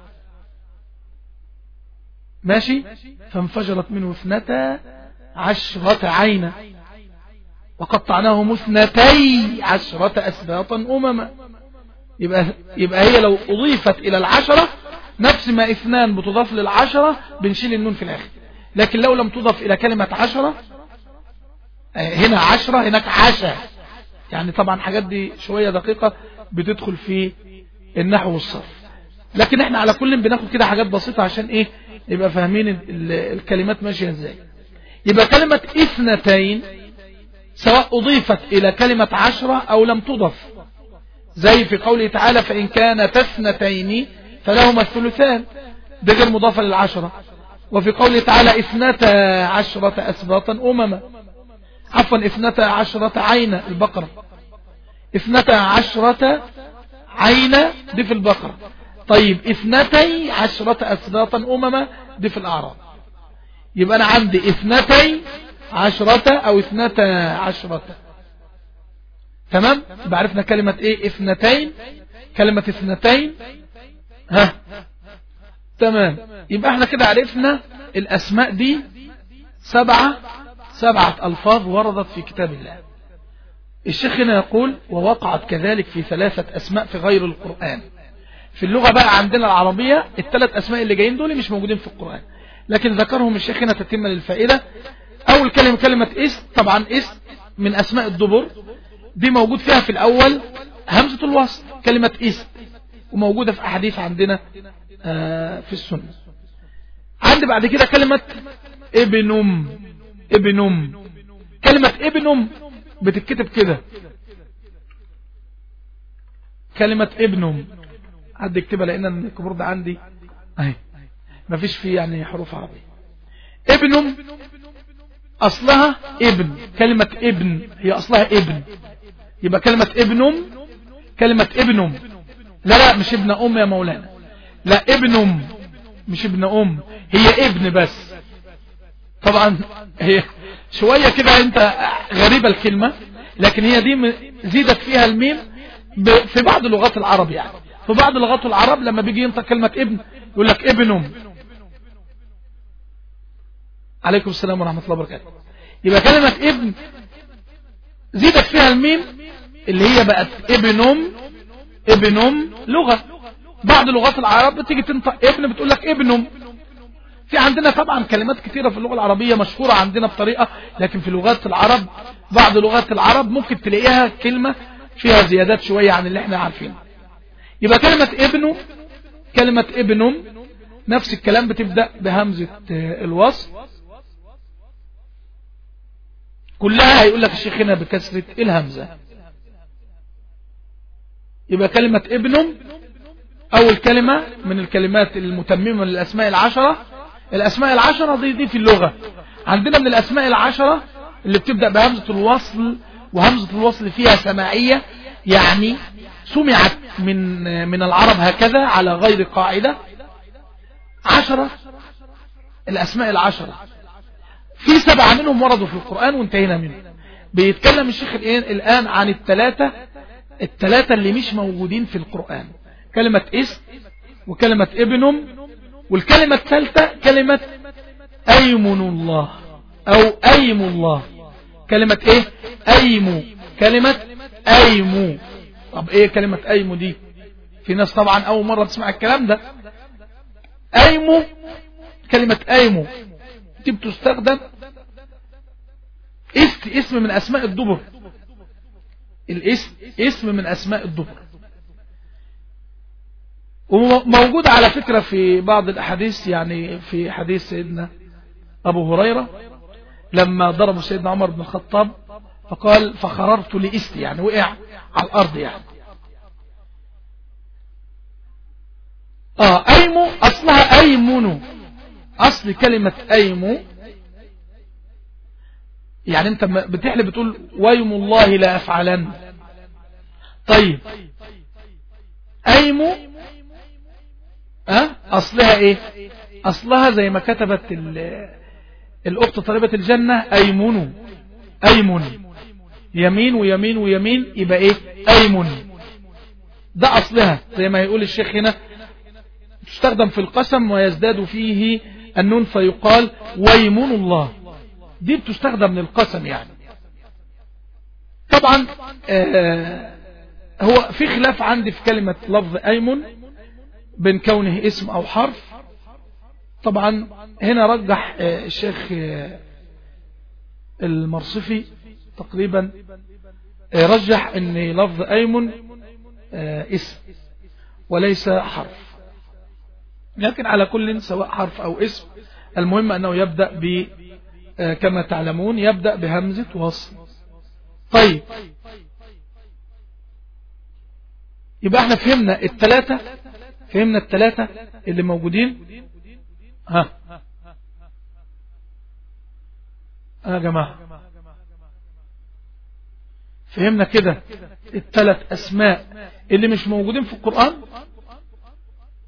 ماشي فانفجرت منه اثنتا عشرة عينا وقطعناهم اثنتي عشرة أسباطا أمما يبقى, يبقى هي لو أضيفت إلى العشرة نفس ما اثنان بتضاف للعشرة بنشيل النون في الآخر لكن لو لم تضاف إلى كلمة عشرة هنا عشرة هناك عشا يعني طبعا حاجات دي شوية دقيقة بتدخل في النحو والصرف لكن احنا على كل بناخد كده حاجات بسيطة عشان ايه يبقى فاهمين الكلمات ماشية ازاي يبقى كلمة اثنتين سواء أضيفت إلى كلمة عشرة أو لم تضف زي في قوله تعالى فإن كانت اثنتين فلهما الثلثان ده غير مضافة للعشرة وفي قوله تعالى اثنتا عشرة أسباطا أمما عفوا اثنتا عشرة عين البقرة اثنتا عشرة عين دي في البقرة طيب اثنتي عشرة أسباطا أمما دي في الأعراض يبقى أنا عندي اثنتي عشرة أو اثنتا عشرة تمام يبقى عرفنا كلمة ايه اثنتين كلمة اثنتين ها تمام يبقى احنا كده عرفنا الأسماء دي سبعة سبعة ألفاظ وردت في كتاب الله الشيخ هنا يقول ووقعت كذلك في ثلاثة أسماء في غير القرآن في اللغة بقى عندنا العربية الثلاث أسماء اللي جايين دول مش موجودين في القرآن لكن ذكرهم الشيخ هنا تتم للفائدة أول كلمة كلمة إس طبعا إس من أسماء الدبر دي موجود فيها في الأول همزة الوصل كلمة إس وموجودة في أحاديث عندنا آه، في السنة عندي بعد كده كلمة ابنم ابنم كلمة ابنم بتتكتب كده كلمة ابنم حد يكتبها لان الكيبورد عندي اهي مفيش فيه يعني حروف عربية ابنم اصلها ابن كلمة ابن هي اصلها ابن يبقى كلمة ابنم كلمة ابنم لا لا مش ابن ام يا مولانا لا ابنم مش ابن ام هي ابن بس طبعا هي شوية كده انت غريبة الكلمة لكن هي دي زيدت فيها الميم في بعض لغات العرب يعني في بعض لغات العرب لما بيجي ينطق كلمة ابن يقول لك ابنم عليكم السلام ورحمة الله وبركاته يبقى كلمة ابن زيدت فيها الميم اللي هي بقت ابنم ابنم لغة بعض لغات العرب بتيجي تنطق ابن بتقول لك ابنم في عندنا طبعا كلمات كثيرة في اللغة العربية مشهورة عندنا بطريقة لكن في لغات العرب بعض لغات العرب ممكن تلاقيها كلمة فيها زيادات شوية عن اللي احنا عارفينه يبقى كلمة ابنه كلمة ابنم نفس الكلام بتبدأ بهمزة الوصل كلها هيقول لك الشيخ هنا بكسرة الهمزة يبقى كلمة ابنم أول كلمة من الكلمات المتممة للأسماء العشرة الأسماء العشرة دي, دي في اللغة عندنا من الأسماء العشرة اللي بتبدأ بهمزة الوصل وهمزة الوصل فيها سماعية يعني سمعت من من العرب هكذا على غير قاعدة عشرة الأسماء العشرة في سبعة منهم وردوا في القرآن وانتهينا منه بيتكلم الشيخ الآن عن الثلاثة الثلاثة اللي مش موجودين في القرآن كلمة اسم وكلمة ابنم والكلمة الثالثة كلمة أيمن الله أو أيم الله كلمة إيه أيم كلمة أيم طب إيه كلمة أيم دي في ناس طبعا أول مرة تسمع الكلام ده أيم كلمة أيم دي بتستخدم است اسم من أسماء الدبر الاسم اسم من أسماء الدبر وموجود على فكرة في بعض الأحاديث يعني في حديث سيدنا أبو هريرة لما ضرب سيدنا عمر بن الخطاب فقال فخررت لإستي يعني وقع على الأرض يعني آه أيمو أصلها أيمون أصل كلمة أيمو يعني أنت بتحلف بتقول ويم الله لا أفعلن طيب أيمو أه؟ أصلها إيه أصلها زي ما كتبت الأخت طالبة الجنة أيمن أيمن يمين ويمين ويمين يبقى إيه أيمن ده أصلها زي ما يقول الشيخ هنا تستخدم في القسم ويزداد فيه النون فيقال ويمن الله دي بتستخدم للقسم يعني طبعا آه هو في خلاف عندي في كلمة لفظ أيمن بين كونه اسم أو حرف طبعا هنا رجح الشيخ المرصفي تقريبا رجح ان لفظ أيمن اسم وليس حرف لكن على كل سواء حرف أو اسم المهم أنه يبدأ ب كما تعلمون يبدأ بهمزة وصل طيب يبقى احنا فهمنا الثلاثة فهمنا الثلاثة اللي موجودين ها يا جماعة فهمنا كده الثلاث أسماء اللي مش موجودين في القرآن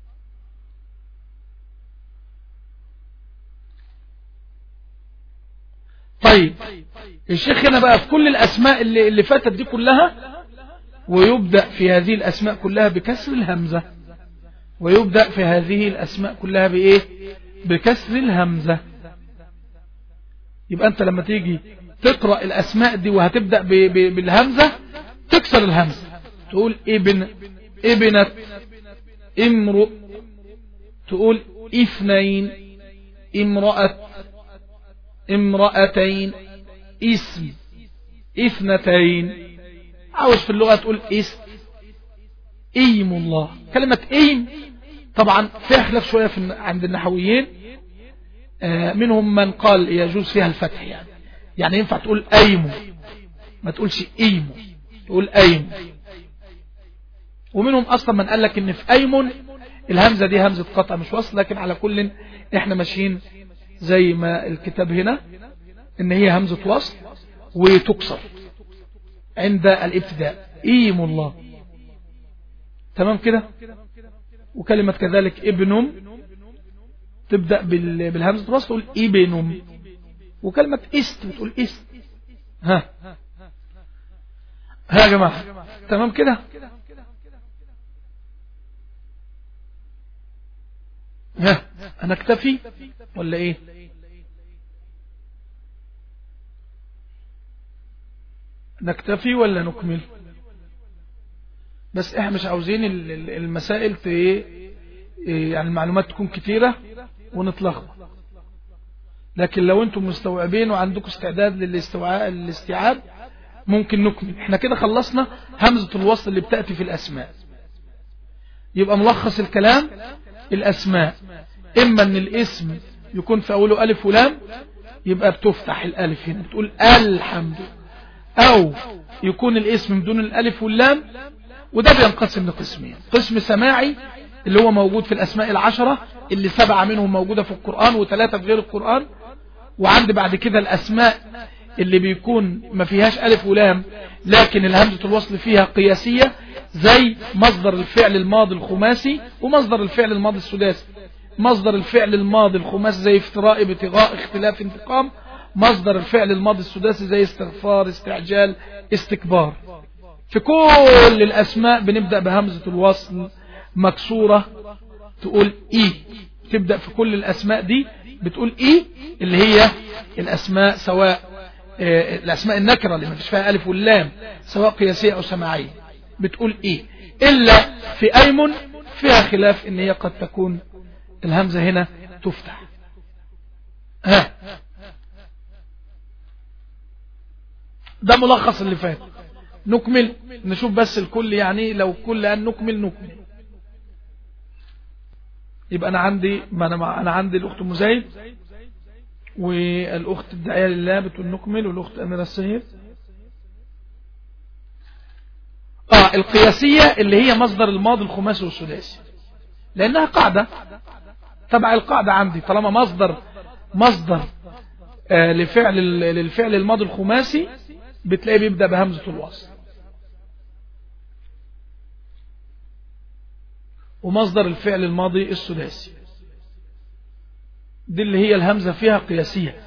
طيب الشيخ هنا بقى في كل الأسماء اللي, اللي فاتت دي كلها ويبدأ في هذه الأسماء كلها بكسر الهمزة ويبدأ في هذه الأسماء كلها بإيه بكسر الهمزة يبقى أنت لما تيجي تقرأ الأسماء دي وهتبدأ بالهمزة تكسر الهمزة تقول ابن ابنة امرؤ تقول اثنين امرأة امرأتين اسم اثنتين عاوز في اللغة تقول اسم ايم الله كلمة ايم طبعا فيها خلاف شوية في عند النحويين آه، منهم من قال يجوز فيها الفتح يعني يعني ينفع تقول ايمو ما تقولش ايمو تقول ايمو ومنهم اصلا من قال لك ان في ايمون الهمزة دي همزة قطع مش وصل لكن على كل احنا ماشيين زي ما الكتاب هنا ان هي همزة وصل وتكسر عند الابتداء ايم الله تمام كده وكلمة كذلك ابنم تبدأ بالهمزة الوصل تقول ابنم وكلمة است بتقول است ها ها يا جماعة تمام كده ها انا اكتفي ولا ايه نكتفي ولا نكمل بس احنا مش عاوزين المسائل يعني المعلومات تكون كتيرة ونتلخبط لكن لو انتم مستوعبين وعندكم استعداد للاستوعاء الاستيعاب ممكن نكمل احنا كده خلصنا همزة الوصل اللي بتأتي في الاسماء يبقى ملخص الكلام الاسماء اما ان الاسم يكون في اوله الف ولام يبقى بتفتح الالف هنا بتقول الحمد او يكون الاسم بدون الالف واللام وده بينقسم لقسمين قسم سماعي اللي هو موجود في الاسماء العشرة اللي سبعة منهم موجودة في القرآن وثلاثة في غير القرآن وعند بعد كده الاسماء اللي بيكون ما فيهاش الف ولام لكن الهمزة الوصل فيها قياسية زي مصدر الفعل الماضي الخماسي ومصدر الفعل الماضي السداسي مصدر الفعل الماضي الخماسي زي افتراء ابتغاء اختلاف انتقام مصدر الفعل الماضي السداسي زي استغفار استعجال استكبار في كل الأسماء بنبدأ بهمزة الوصل مكسورة تقول إي تبدأ في كل الأسماء دي بتقول إي اللي هي الأسماء سواء آه، الأسماء النكرة اللي ما فيش فيها ألف واللام سواء قياسية أو سماعية بتقول إيه إلا في أيمن فيها خلاف إن هي قد تكون الهمزة هنا تفتح ها ده ملخص اللي فات نكمل نشوف بس الكل يعني لو كل أن نكمل نكمل يبقى أنا عندي ما أنا, أنا عندي الأخت مزايد والأخت الداعية لله بتقول نكمل والأخت أميرة السهير آه القياسية اللي هي مصدر الماضي الخماسي والثلاثي لأنها قاعدة تبع القاعدة عندي طالما مصدر مصدر آه لفعل للفعل الماضي الخماسي بتلاقيه بيبدأ بهمزة الوصل ومصدر الفعل الماضي الثلاثي دي اللي هي الهمزة فيها قياسية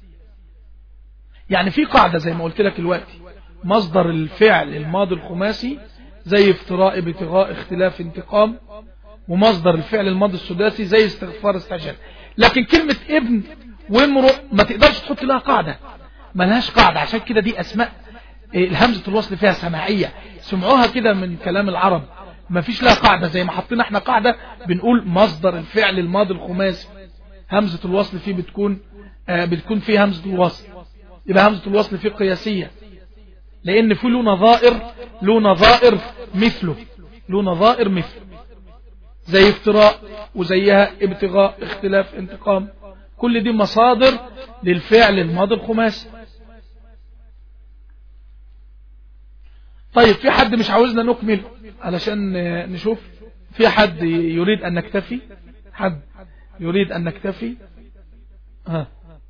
يعني في قاعدة زي ما قلت لك دلوقتي مصدر الفعل الماضي الخماسي زي افتراء ابتغاء اختلاف انتقام ومصدر الفعل الماضي السداسي زي استغفار استعجال لكن كلمة ابن وامرؤ ما تقدرش تحط لها قاعدة ما لهاش قاعدة عشان كده دي اسماء إيه، الهمزة الوصل فيها سماعية سمعوها كده من كلام العرب ما فيش لها قاعدة زي ما حطينا احنا قاعدة بنقول مصدر الفعل الماضي الخماسي همزة الوصل فيه بتكون آه بتكون فيه همزة الوصل يبقى همزة الوصل فيه قياسية لان في له نظائر له نظائر مثله له نظائر مثله زي افتراء وزيها ابتغاء اختلاف انتقام كل دي مصادر للفعل الماضي الخماسي طيب في حد مش عاوزنا نكمل علشان نشوف في حد يريد أن نكتفي حد يريد أن نكتفي ها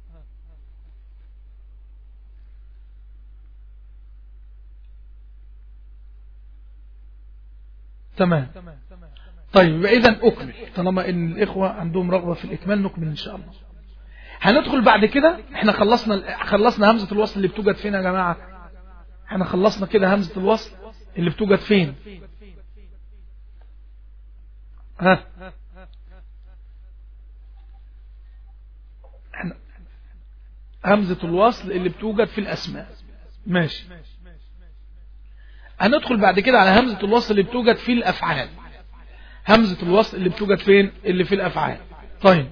تمام طيب إذا أكمل طالما إن الإخوة عندهم رغبة في الإكمال نكمل إن شاء الله هندخل بعد كده احنا خلصنا خلصنا همزة الوصل اللي بتوجد فين يا جماعة احنا خلصنا كده همزة الوصل اللي بتوجد فين ها احنا همزة الوصل اللي بتوجد في الأسماء ماشي هندخل بعد كده على همزة الوصل اللي بتوجد في الأفعال همزة الوصل اللي بتوجد فين اللي في الأفعال طيب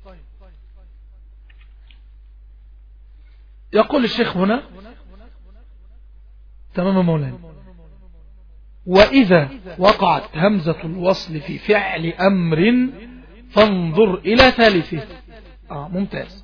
يقول الشيخ هنا تمام مولانا وإذا وقعت همزة الوصل في فعل أمر فانظر إلى ثالثه آه ممتاز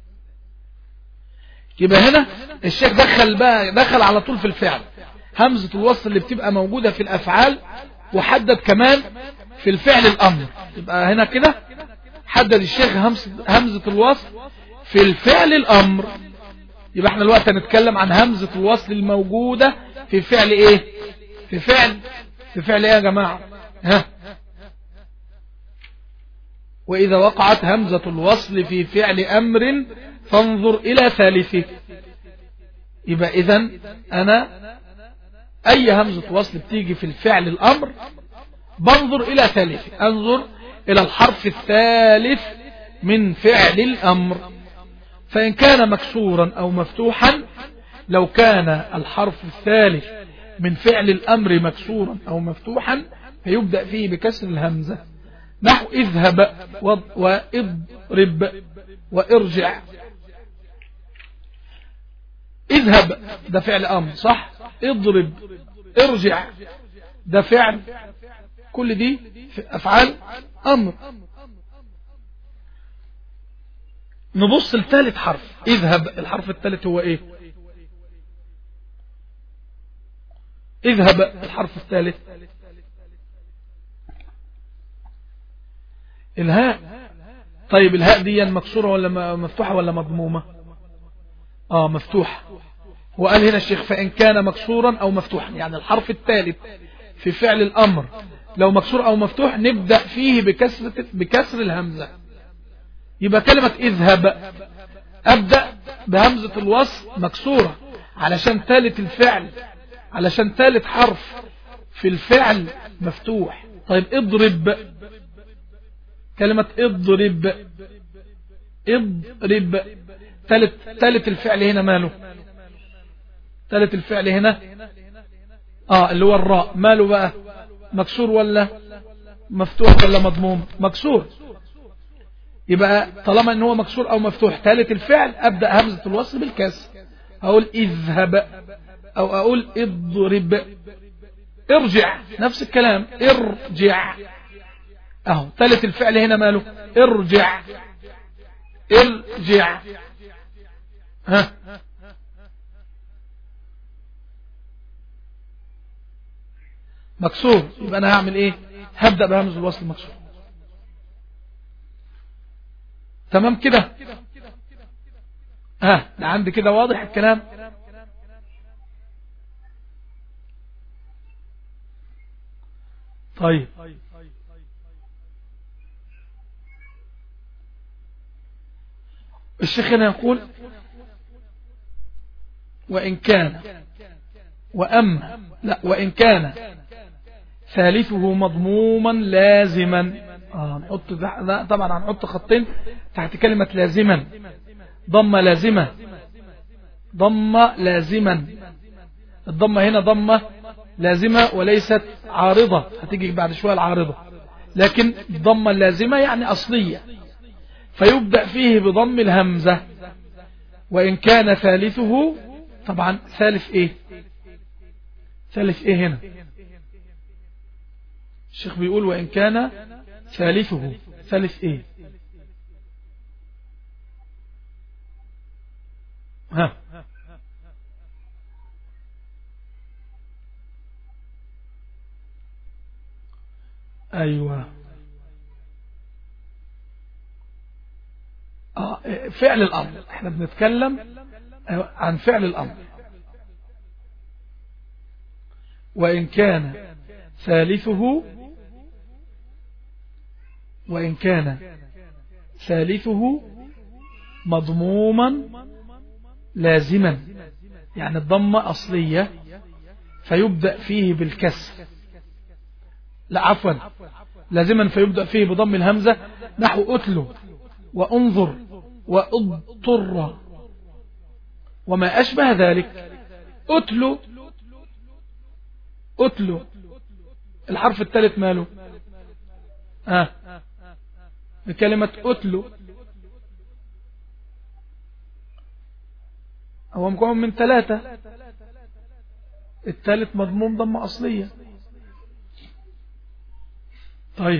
يبقى هنا الشيخ دخل بقى دخل على طول في الفعل همزة الوصل اللي بتبقى موجودة في الأفعال وحدد كمان في الفعل الأمر يبقى هنا كده حدد الشيخ همزة الوصل في الفعل الأمر يبقى احنا الوقت هنتكلم عن همزة الوصل الموجودة في فعل ايه في فعل في فعل ايه يا جماعة ها وإذا وقعت همزة الوصل في فعل أمر فانظر إلى ثالثه يبقى إذا أنا أي همزة وصل بتيجي في الفعل الأمر بنظر إلى ثالثه أنظر إلى الحرف الثالث من فعل الأمر فإن كان مكسورا أو مفتوحا لو كان الحرف الثالث من فعل الأمر مكسورا أو مفتوحا فيبدأ فيه بكسر الهمزة نحو اذهب واضرب وارجع اذهب ده فعل أمر صح اضرب ارجع ده فعل كل دي أفعال أمر نبص لثالث حرف اذهب الحرف الثالث هو ايه اذهب الحرف الثالث الهاء طيب الهاء دي مكسورة ولا مفتوحة ولا مضمومة اه مفتوحة وقال هنا الشيخ فإن كان مكسورا أو مفتوحا يعني الحرف الثالث في فعل الأمر لو مكسور أو مفتوح نبدأ فيه بكسر, بكسر الهمزة يبقى كلمة اذهب أبدأ بهمزة الوصل مكسورة علشان ثالث الفعل علشان ثالث حرف في الفعل مفتوح طيب اضرب كلمة اضرب اضرب ثالث ثالث الفعل هنا ماله ثالث الفعل هنا اه اللي هو الراء ماله بقى مكسور ولا مفتوح ولا مضموم مكسور يبقى طالما ان هو مكسور او مفتوح ثالث الفعل ابدأ همزة الوصل بالكسر اقول اذهب او اقول اضرب ارجع نفس الكلام ارجع اهو ثالث الفعل هنا ماله ارجع ارجع ها مكسور يبقى انا هعمل ايه هبدأ بهمز الوصل مكسور تمام كده ها آه. ده عندي كده واضح الكلام طيب الشيخ هنا يقول وإن كان وأما لا وإن كان ثالثه مضموما لازما آه نحط طبعا هنحط خطين تحت كلمة لازما ضمة لازمة ضمة لازما الضمة هنا ضمة لازمة وليست عارضة هتيجي بعد شوية العارضة لكن الضمة اللازمة يعني أصلية فيبدأ فيه بضم الهمزة وإن كان ثالثه طبعا ثالث إيه ثالث إيه هنا الشيخ بيقول وإن كان ثالثه ثالث إيه ها أيوة آه فعل الأمر احنا بنتكلم عن فعل الأمر وإن كان ثالثه وإن كان ثالثه مضموما لازما يعني الضمة أصلية فيبدأ فيه بالكسر لا عفوا لازما فيبدأ فيه بضم الهمزة نحو أتلو وانظر وأضطر وما أشبه ذلك أتلو أتلو الحرف الثالث ماله آه. بكلمة أتلو هو مكون من ثلاثة الثالث مضموم ضمة أصلية طيب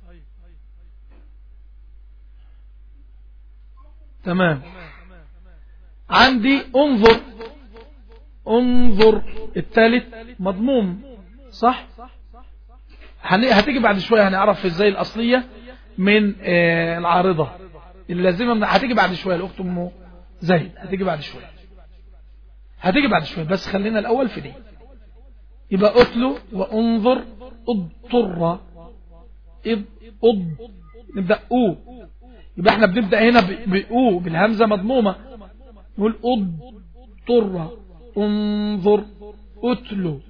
تمام عندي انظر انظر الثالث مضموم صح هتيجي بعد شوية هنعرف ازاي الأصلية من آه العارضة اللازمة هتيجي بعد شوية الأخت أم زيد هتيجي بعد شوية هتيجي بعد شوية بس خلينا الأول في دي يبقى أتلو وانظر اضطر اض اض نبدأ أو يبقى احنا بنبدأ هنا بأو بالهمزة مضمومة نقول اضطر انظر اتلو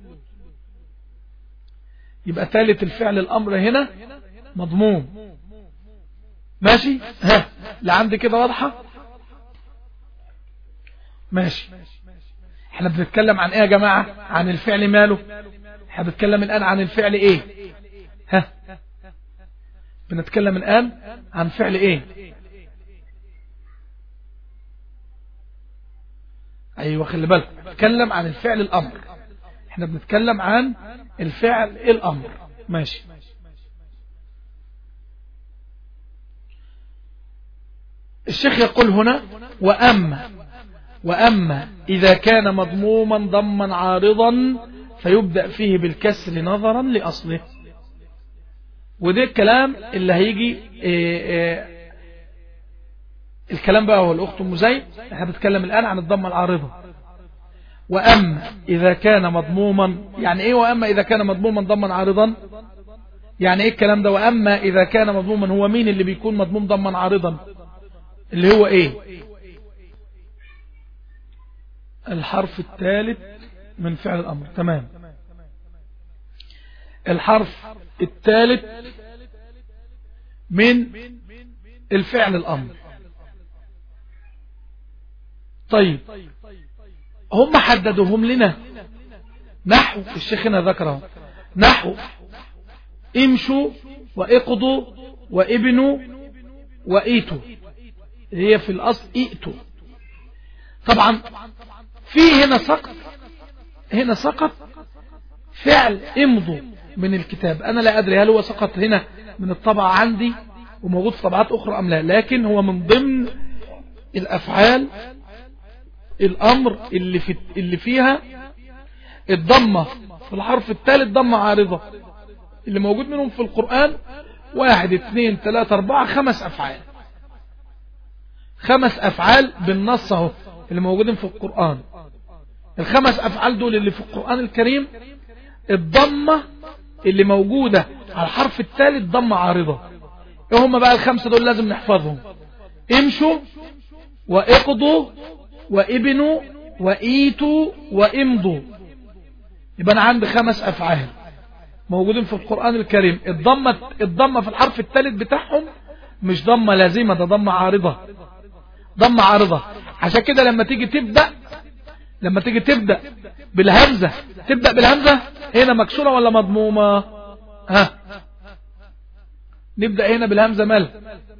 يبقى ثالث الفعل الأمر هنا مضموم ماشي ها لعندي كده واضحة ماشي احنا بنتكلم عن ايه يا جماعة عن الفعل ماله احنا بنتكلم الآن عن الفعل ايه ها بنتكلم الآن عن فعل ايه ايوه خلي بالك بنتكلم عن الفعل الامر احنا بنتكلم عن الفعل الامر ماشي الشيخ يقول هنا وأما وأما إذا كان مضموما ضما عارضا فيبدأ فيه بالكسر نظرا لأصله وده الكلام اللي هيجي إيه إيه الكلام بقى هو الأخت مزيد احنا بنتكلم الآن عن الضمة العارضة وأما إذا كان مضموما يعني إيه وأما إذا كان مضموما ضما عارضا يعني إيه الكلام ده وأما إذا كان مضموما هو مين اللي بيكون مضموم ضما عارضا اللي هو إيه الحرف الثالث من فعل الأمر تمام الحرف الثالث من الفعل الأمر طيب هم حددوهم لنا نحو الشيخنا ذكره نحو امشوا واقضوا وابنوا وإيتوا هي في الأصل إئتوا طبعا في هنا سقط هنا سقط فعل امضوا من الكتاب أنا لا أدري هل هو سقط هنا من الطبعة عندي وموجود في طبعات أخرى أم لا لكن هو من ضمن الأفعال الأمر اللي, في اللي فيها الضمة في الحرف الثالث ضمة عارضة اللي موجود منهم في القرآن واحد اثنين ثلاثة اربعة خمس أفعال خمس أفعال بالنص اهو اللي موجودين في القرآن الخمس أفعال دول اللي في القرآن الكريم الضمة اللي موجودة على الحرف الثالث ضمة عارضة ايه هم بقى الخمسة دول لازم نحفظهم امشوا واقضوا وابنوا وإيتوا وامضوا يبقى أنا عندي خمس أفعال موجودين في القرآن الكريم الضمة, الضمة في الحرف الثالث بتاعهم مش ضمة لازمة ده ضمة عارضة ضمة عارضة عشان كده لما تيجي تبدأ لما تيجي تبدأ بالهمزة تبدأ بالهمزة هنا مكسورة ولا مضمومة ها نبدأ هنا بالهمزة مال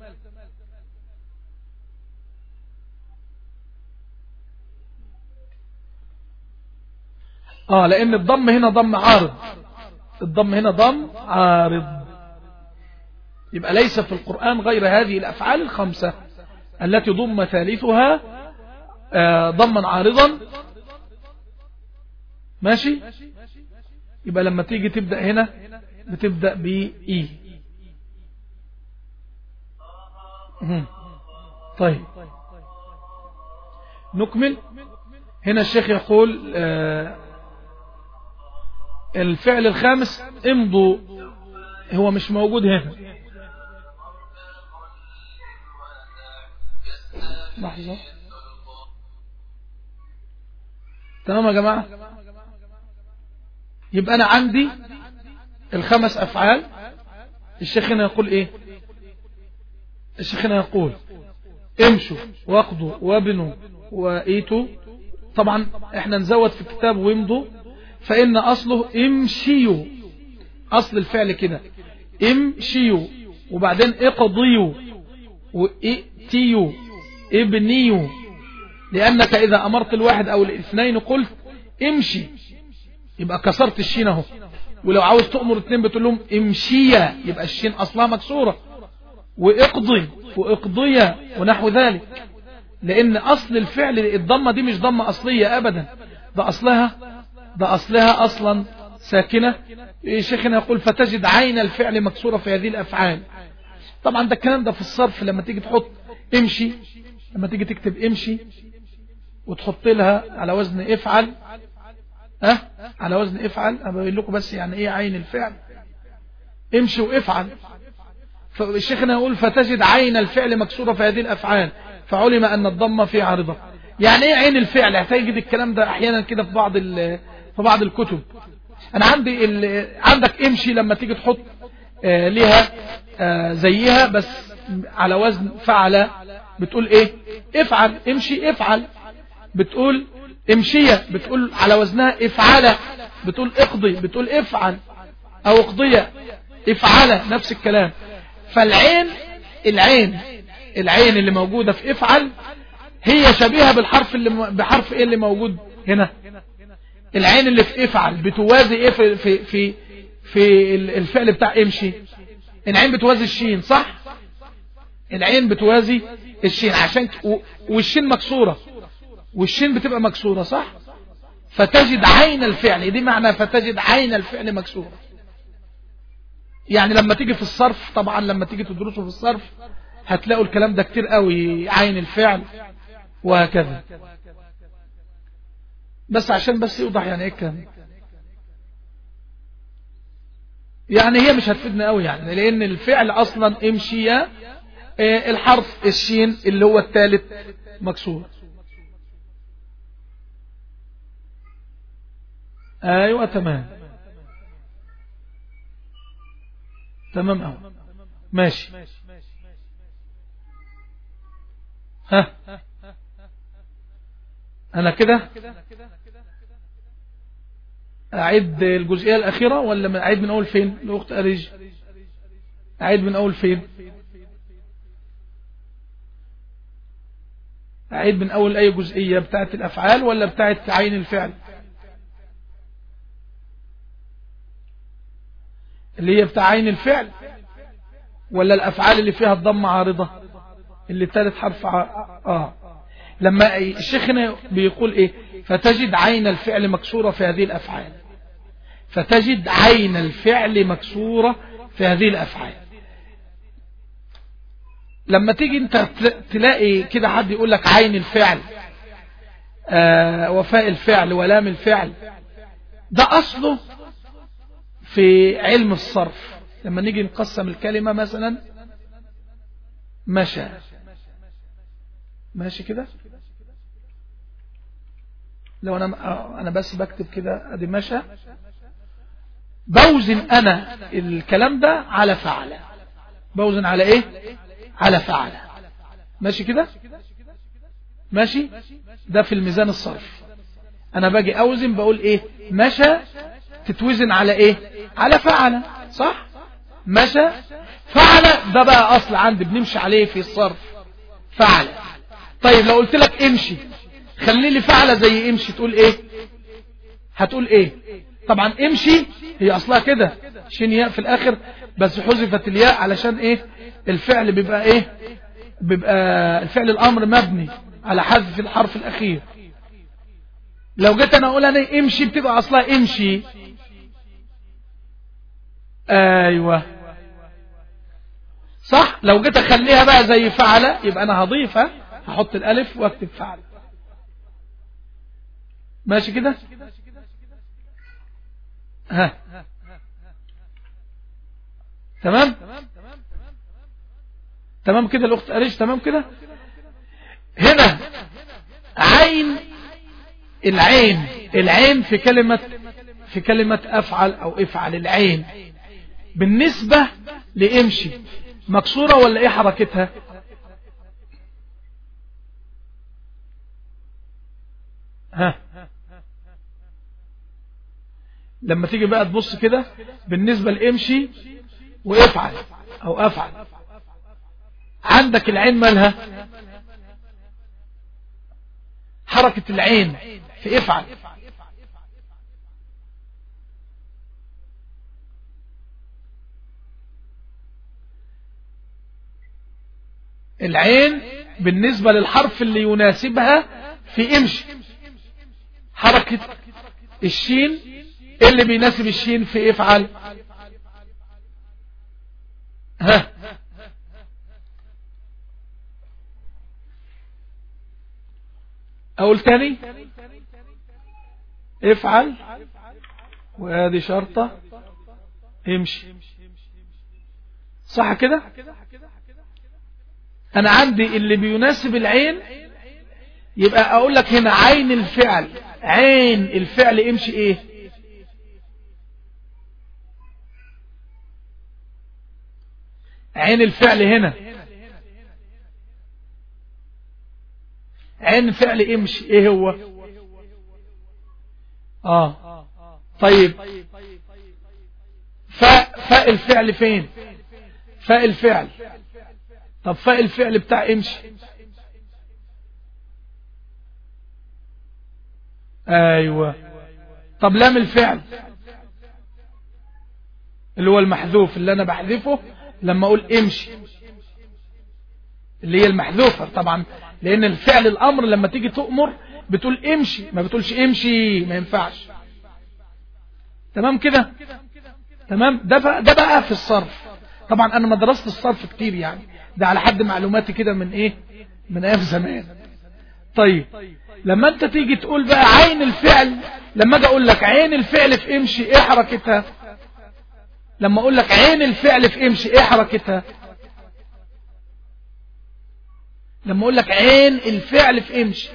اه لان الضم هنا ضم عارض الضم هنا ضم عارض يبقى ليس في القرآن غير هذه الأفعال الخمسة التي ضم ثالثها آه ضما عارضا ماشي يبقى لما تيجي تبدأ هنا بتبدأ بإي طيب نكمل هنا الشيخ يقول آه الفعل الخامس امضوا هو مش موجود هنا لحظة تمام يا جماعة يبقى أنا عندي الخمس أفعال الشيخ هنا يقول إيه الشيخ هنا يقول امشوا واقضوا وابنوا وإيتوا طبعا احنا نزود في الكتاب وامضوا فإن أصله امشيوا أصل الفعل كده امشيوا وبعدين اقضيوا وائتيوا ابنيوا لأنك إذا أمرت الواحد أو الاثنين قلت امشي يبقى كسرت الشين اهو ولو عاوز تأمر اثنين بتقول لهم امشيا يبقى الشين أصلها مكسورة واقضي واقضيا ونحو ذلك لأن أصل الفعل الضمة دي مش ضمة أصلية أبدا ده أصلها ده أصلها أصلا ساكنة شيخنا يقول فتجد عين الفعل مكسورة في هذه الأفعال طبعا ده الكلام ده في الصرف لما تيجي تحط امشي لما تيجي تكتب امشي وتحط لها على وزن افعل اه على وزن افعل انا بقول لكم بس يعني ايه عين الفعل امشي وافعل فالشيخنا يقول فتجد عين الفعل مكسورة في هذه الافعال فعلم ان الضمة في عارضة يعني ايه عين الفعل هتجد الكلام ده احيانا كده في بعض في بعض الكتب انا عندي عندك امشي لما تيجي تحط آه ليها آه زيها بس على وزن فعل بتقول ايه افعل امشي افعل بتقول امشية بتقول على وزنها افعل بتقول اقضي بتقول افعل او اقضية افعل نفس الكلام فالعين العين العين اللي موجودة في افعل هي شبيهة بالحرف اللي بحرف ايه اللي موجود هنا العين اللي في افعل بتوازي ايه في في في, في الفعل بتاع امشي العين بتوازي الشين صح العين بتوازي الشين عشان والشين مكسورة والشين بتبقى مكسورة صح فتجد عين الفعل دي معنى فتجد عين الفعل مكسورة يعني لما تيجي في الصرف طبعا لما تيجي تدرسوا في الصرف هتلاقوا الكلام ده كتير قوي عين الفعل وهكذا بس عشان بس يوضح يعني ايه الكلام يعني هي مش هتفيدنا قوي يعني لان الفعل اصلا امشي الحرف الشين اللي هو الثالث مكسور ايوه تمام تمام اهو ماشي ها انا كده اعيد الجزئية الاخيرة ولا اعيد من اول فين الاخت اريج اعيد من اول فين اعيد من اول اي جزئية بتاعت الافعال ولا بتاعت عين الفعل اللي هي بتاع عين الفعل ولا الافعال اللي فيها الضم عارضة اللي ثالث حرف ع... اه لما الشيخ هنا بيقول ايه فتجد عين الفعل مكسورة في هذه الافعال فتجد عين الفعل مكسورة في هذه الافعال لما تيجي انت تلاقي كده حد يقول لك عين الفعل آه وفاء الفعل ولام الفعل ده اصله في علم الصرف لما نيجي نقسم الكلمة مثلا مشى ماشي كده لو انا انا بس بكتب كده ادي مشى بوزن انا الكلام ده على فعل بوزن على ايه على فعل ماشي كده ماشي ده في الميزان الصرف انا باجي اوزن بقول ايه مشى تتوزن على ايه على فعل صح مشى فعل ده بقى اصل عندي بنمشي عليه في الصرف فعل طيب لو قلت لك امشي خلي لي فعل زي امشي تقول ايه هتقول ايه طبعا امشي هي اصلها كده شين ياء في الاخر بس حذفت الياء علشان ايه الفعل بيبقى ايه بيبقى الفعل الامر مبني على حذف الحرف الاخير لو جيت انا اقول انا امشي بتبقى اصلها امشي ايوه صح لو جيت اخليها بقى زي فعل يبقى انا هضيفها هحط الالف واكتب فعل ماشي كده ها تمام تمام كده الاخت قريش تمام كده هنا عين العين العين في كلمة في كلمة افعل او افعل العين بالنسبة لامشي مكسورة ولا ايه حركتها ها لما تيجي بقى تبص كده بالنسبة لامشي وافعل او افعل عندك العين مالها حركة العين في افعل العين بالنسبة للحرف اللي يناسبها في امشي حركة الشين اللي بيناسب الشين في افعل ها اقول تاني افعل وادي شرطة امشي صح كده انا عندي اللي بيناسب العين يبقى اقول لك هنا عين الفعل عين الفعل امشي ايه عين الفعل هنا عين فعل امشي ايه هو اه طيب فاء فاء الفعل فين فاء الفعل طب فاء الفعل بتاع امشي ايوه طب لام الفعل اللي هو المحذوف اللي انا بحذفه لما اقول امشي اللي هي المحذوفة طبعا لان الفعل الامر لما تيجي تؤمر بتقول امشي ما بتقولش امشي ما ينفعش تمام كده تمام ده بقى, ده بقى في الصرف طبعا انا ما درست الصرف كتير يعني ده على حد معلوماتي كده من ايه من ايام زمان طيب لما انت تيجي تقول بقى عين الفعل لما اجي اقول لك عين الفعل في امشي ايه حركتها لما اقول لك عين الفعل في امشي ايه حركتها لما اقول لك عين الفعل في امشي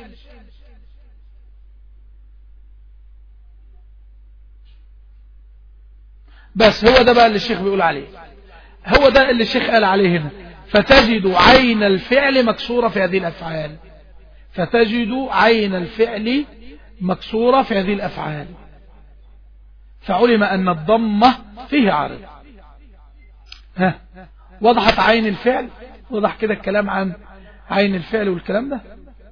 بس هو ده بقى اللي الشيخ بيقول عليه هو ده اللي الشيخ قال عليه هنا فتجد عين الفعل مكسورة في هذه الأفعال فتجد عين الفعل مكسورة في هذه الأفعال فعلم أن الضمة فيه عارض ها وضحت عين الفعل وضح كده الكلام عن عين الفعل والكلام ده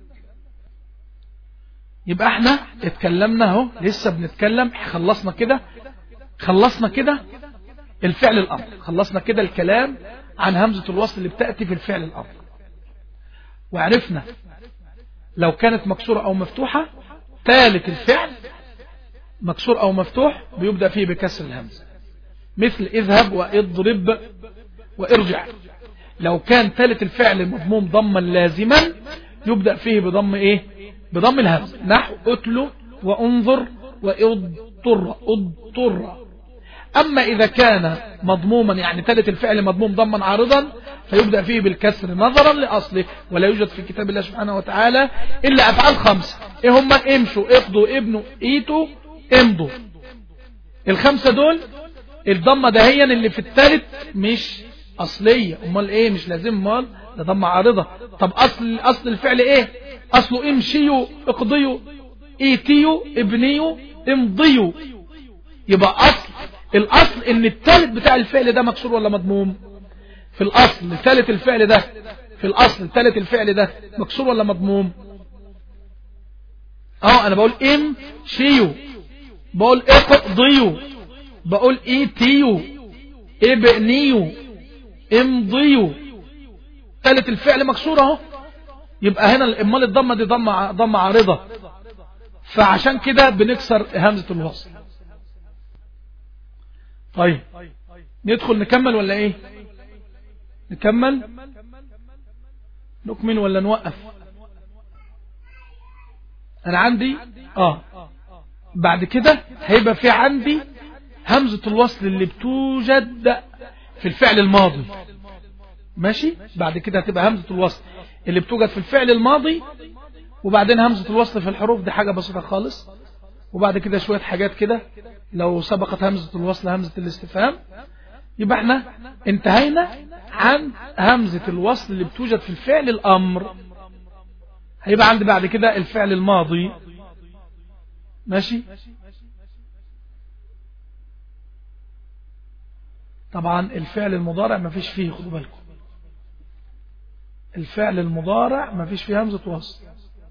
يبقى احنا اتكلمنا اهو لسه بنتكلم خلصنا كده خلصنا كده الفعل الامر خلصنا كده الكلام عن همزة الوصل اللي بتأتي في الفعل الامر وعرفنا لو كانت مكسورة او مفتوحة ثالث الفعل مكسور او مفتوح بيبدأ فيه بكسر الهمزة مثل اذهب واضرب وارجع لو كان ثالث الفعل مضموم ضما لازما يبدأ فيه بضم ايه بضم الهمزة نحو اتلو وانظر واضطر اضطر اما اذا كان مضموما يعني ثالث الفعل مضموم ضما عارضا فيبدأ فيه بالكسر نظرا لأصله ولا يوجد في كتاب الله سبحانه وتعالى إلا أفعال خمسة إيه هم امشوا اقضوا ابنوا ايتوا امضوا الخمسة دول الضمة دهيا اللي في الثالث مش أصلية أمال إيه مش لازم أمال ده ضمة عارضة طب أصل أصل الفعل إيه أصله امشيوا اقضيوا ايتيوا ابنيوا امضيوا يبقى أصل الأصل إن الثالث بتاع الفعل ده مكسور ولا مضموم في الأصل الثالث الفعل ده في الأصل الثالث الفعل ده مكسور ولا مضموم اه انا بقول ام شيو بقول اقضيو بقول ايتيو ابنيو امضيو ثالث الفعل مكسور اهو يبقى هنا امال الضمه دي ضمه ضمه عارضه فعشان كده بنكسر همزه الوصل طيب ندخل نكمل ولا ايه نكمل نكمل ولا نوقف انا عندي اه بعد كده هيبقى في عندي همزة الوصل اللي بتوجد في الفعل الماضي ماشي بعد كده هتبقى همزة الوصل اللي بتوجد في الفعل الماضي وبعدين همزة الوصل في الحروف دي حاجة بسيطة خالص وبعد كده شوية حاجات كده لو سبقت همزة الوصل همزة الاستفهام يبقى احنا انتهينا عن همزة الوصل اللي بتوجد في الفعل الأمر هيبقى عندي بعد كده الفعل الماضي ماشي طبعا الفعل المضارع ما فيش فيه خدوا بالكم الفعل المضارع ما فيش فيه همزة وصل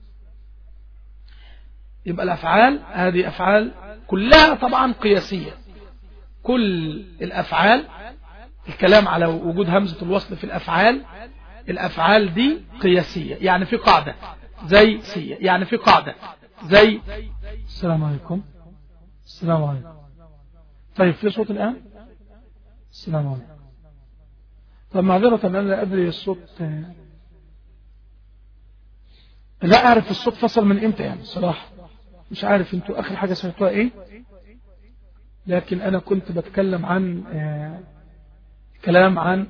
يبقى الأفعال هذه أفعال كلها طبعا قياسية كل الأفعال الكلام على وجود همزة الوصل في الأفعال الأفعال دي قياسية يعني في قاعدة زي سية يعني في قاعدة زي السلام عليكم السلام عليكم طيب في صوت الآن السلام عليكم طب معذرة أنا لا أدري الصوت لا أعرف الصوت فصل من إمتى يعني صراحة مش عارف أنتوا آخر حاجة سمعتوها إيه لكن أنا كنت بتكلم عن كلام عن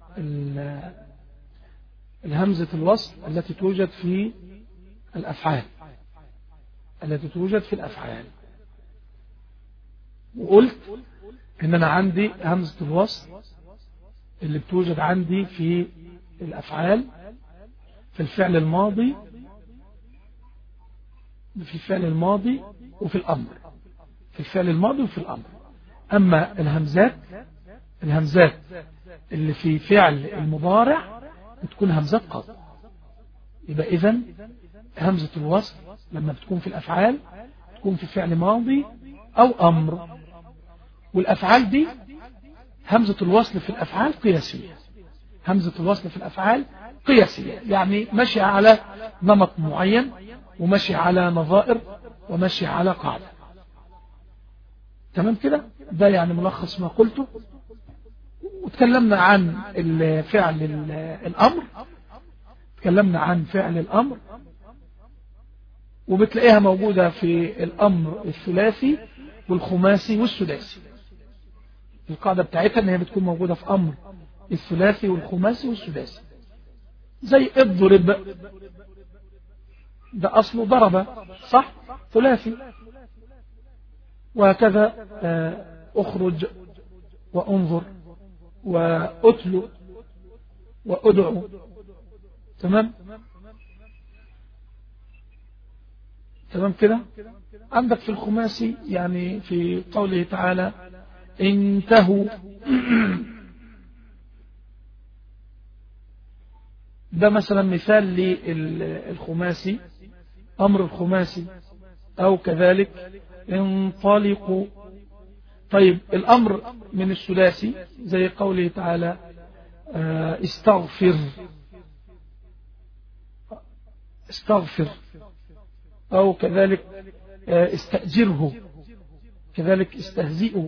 الهمزة الوصل التي توجد في الأفعال التي توجد في الأفعال وقلت إن أنا عندي همزة الوصل اللي بتوجد عندي في الأفعال في الفعل الماضي في الفعل الماضي وفي الأمر في الفعل الماضي وفي الأمر أما الهمزات الهمزات اللي في فعل المضارع بتكون همزات قط يبقى إذن همزة الوصل لما بتكون في الأفعال تكون في فعل ماضي أو أمر والأفعال دي همزة الوصل في الأفعال قياسية همزة الوصل في الأفعال قياسية يعني ماشية على نمط معين وماشية على نظائر وماشية على قاعدة تمام كده ده يعني ملخص ما قلته وتكلمنا عن فعل الأمر تكلمنا عن فعل الأمر وبتلاقيها موجودة في الأمر الثلاثي والخماسي والسداسي القاعدة بتاعتها ان هي بتكون موجودة في أمر الثلاثي والخماسي والسداسي زي اضرب ده أصله ضرب صح ثلاثي وهكذا أخرج وأنظر وأتلو وأدعو تمام تمام كده عندك في الخماسي يعني في قوله تعالى انتهوا ده مثلا مثال للخماسي أمر الخماسي أو كذلك انطلقوا طيب الأمر من الثلاثي زي قوله تعالى استغفر استغفر أو كذلك استأجره كذلك استهزئه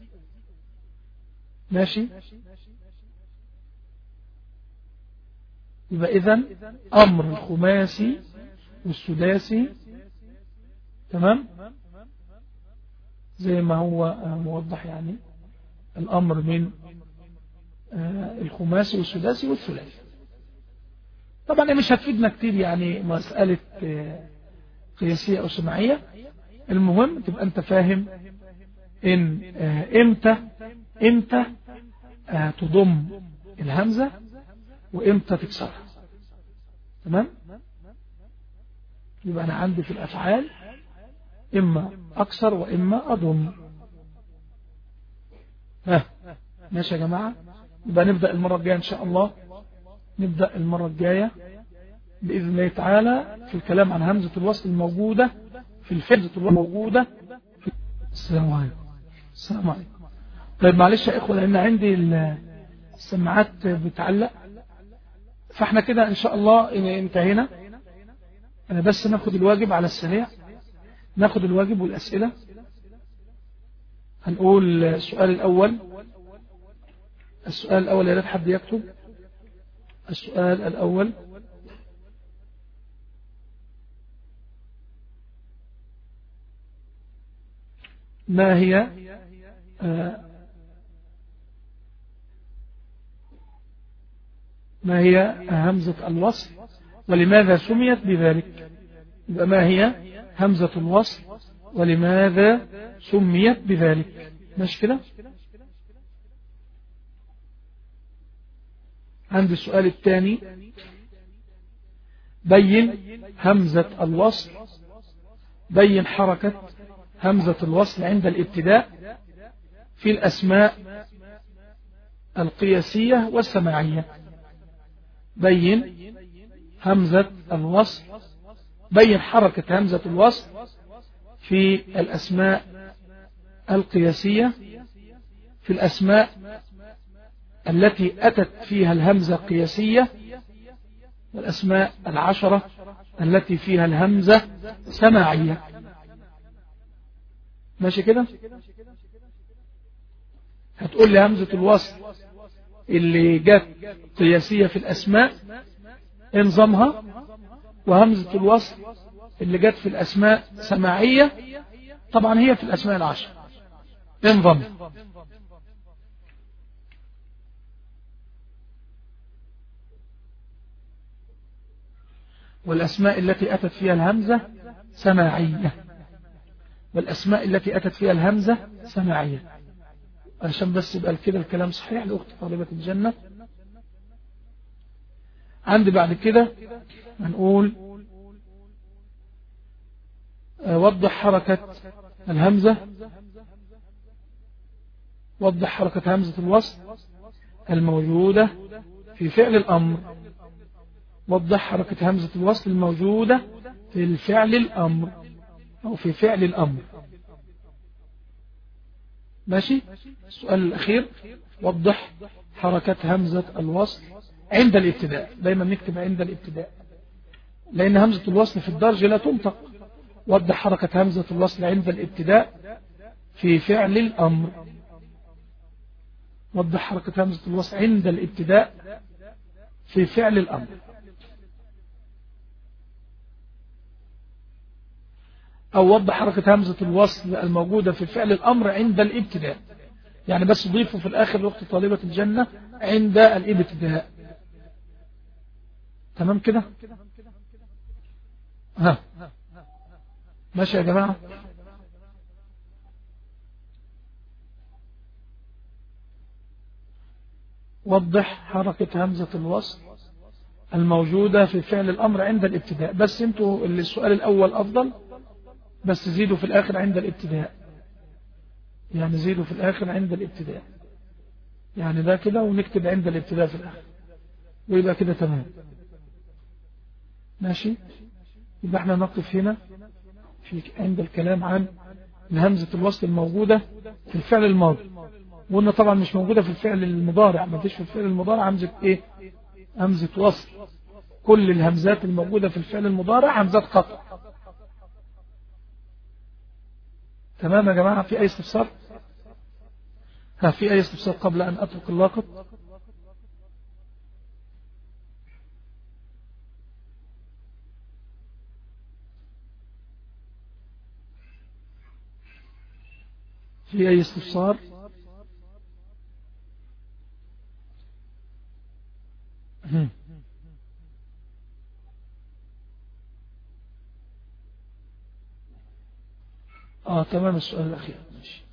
ماشي يبقى إذن أمر الخماسي والسداسي تمام زي ما هو موضح يعني الأمر من الخماسي والسداسي والثلاثي طبعا مش هتفيدنا كتير يعني مسألة قياسية أو سمعية المهم تبقى أنت فاهم إن إمتى إمتى تضم الهمزة وإمتى تكسرها تمام يبقى أنا عندي في الأفعال إما أكسر وإما أضم ها ماشي يا جماعة يبقى نبدأ المرة الجاية إن شاء الله نبدأ المرة الجاية بإذن الله تعالى في الكلام عن همزة الوصل الموجودة في الفرزة الموجودة في السلام عليكم السلام عليكم طيب معلش يا إخوة لأن عندي السماعات بتعلق فاحنا كده إن شاء الله انتهينا أنا بس ناخد الواجب على السريع ناخد الواجب والأسئلة هنقول السؤال الأول السؤال الأول يا ريت حد يكتب السؤال الأول ما هي آه ما هي همزة الوصل ولماذا سميت بذلك يبقى ما هي همزة الوصل ولماذا سميت بذلك ماشي كده عندي السؤال الثاني بين همزة الوصل بين حركة همزة الوصل عند الابتداء في الأسماء القياسية والسماعية بين همزة الوصل بين حركة همزة الوصل في الأسماء القياسية في الأسماء التي أتت فيها الهمزة قياسية والأسماء العشرة التي فيها الهمزة سماعية ماشي كده هتقول لي همزة الوصل اللي جت قياسية في الأسماء انظمها وهمزة الوصل اللي جت في الأسماء سماعية طبعا هي في الأسماء العشر انظم والأسماء التي أتت فيها الهمزة سماعية والأسماء التي أتت فيها الهمزة سماعية عشان بس يبقى كده الكلام صحيح لأخت طالبة الجنة عندي بعد كده هنقول آه، وضح حركة الهمزة وضح حركة همزة الوصل الموجودة في فعل الأمر وضح حركة همزة الوصل الموجودة في الفعل الأمر أو في فعل الأمر ماشي السؤال الأخير وضح حركة همزة الوصل عند الابتداء دايما نكتب عند الابتداء لأن همزة الوصل في الدرجة لا تنطق وضح حركة همزة الوصل عند الابتداء في فعل الأمر وضح حركة همزة الوصل عند الابتداء في فعل الأمر أو وضح حركة همزة الوصل الموجودة في فعل الأمر عند الابتداء يعني بس ضيفوا في الآخر وقت طالبة الجنة عند الابتداء تمام كده ها ماشي يا جماعة وضح حركة همزة الوصل الموجودة في فعل الأمر عند الابتداء بس انتوا السؤال الأول أفضل بس زيدوا في الآخر عند الابتداء يعني زيدوا في الآخر عند الابتداء يعني ده كده ونكتب عند الابتداء في الآخر ويبقى كده تمام ماشي يبقى احنا نقف هنا في عند الكلام عن همزة الوصل الموجودة في الفعل الماضي وقلنا طبعا مش موجودة في الفعل المضارع ما فيش في الفعل المضارع همزة ايه همزة وصل كل الهمزات الموجودة في الفعل المضارع همزات قطع تمام يا جماعة في أي استفسار ها في أي استفسار قبل أن أترك اللاقط في أي استفسار اه تمام السؤال الأخير ماشي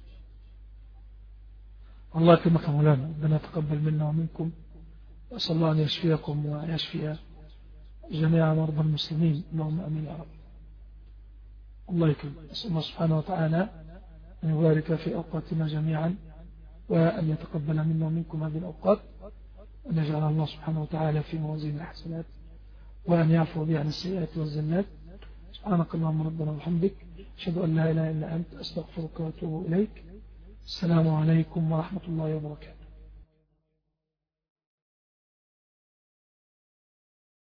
الله يكرمك يا مولانا ربنا يتقبل منا ومنكم وأسأل الله أن يشفيكم ويشفي جميع مرضى المسلمين اللهم أمين يا رب الله يكرم أسأل الله سبحانه وتعالى أن يبارك في أوقاتنا جميعا وأن يتقبل منا ومنكم هذه الأوقات وأن يجعل الله سبحانه وتعالى في موازين الحسنات وأن يعفو بها عن السيئات والزلات سبحانك اللهم ربنا وبحمدك أشهد أن لا إله إلا أنت أستغفرك وأتوب إليك السلام عليكم ورحمة الله وبركاته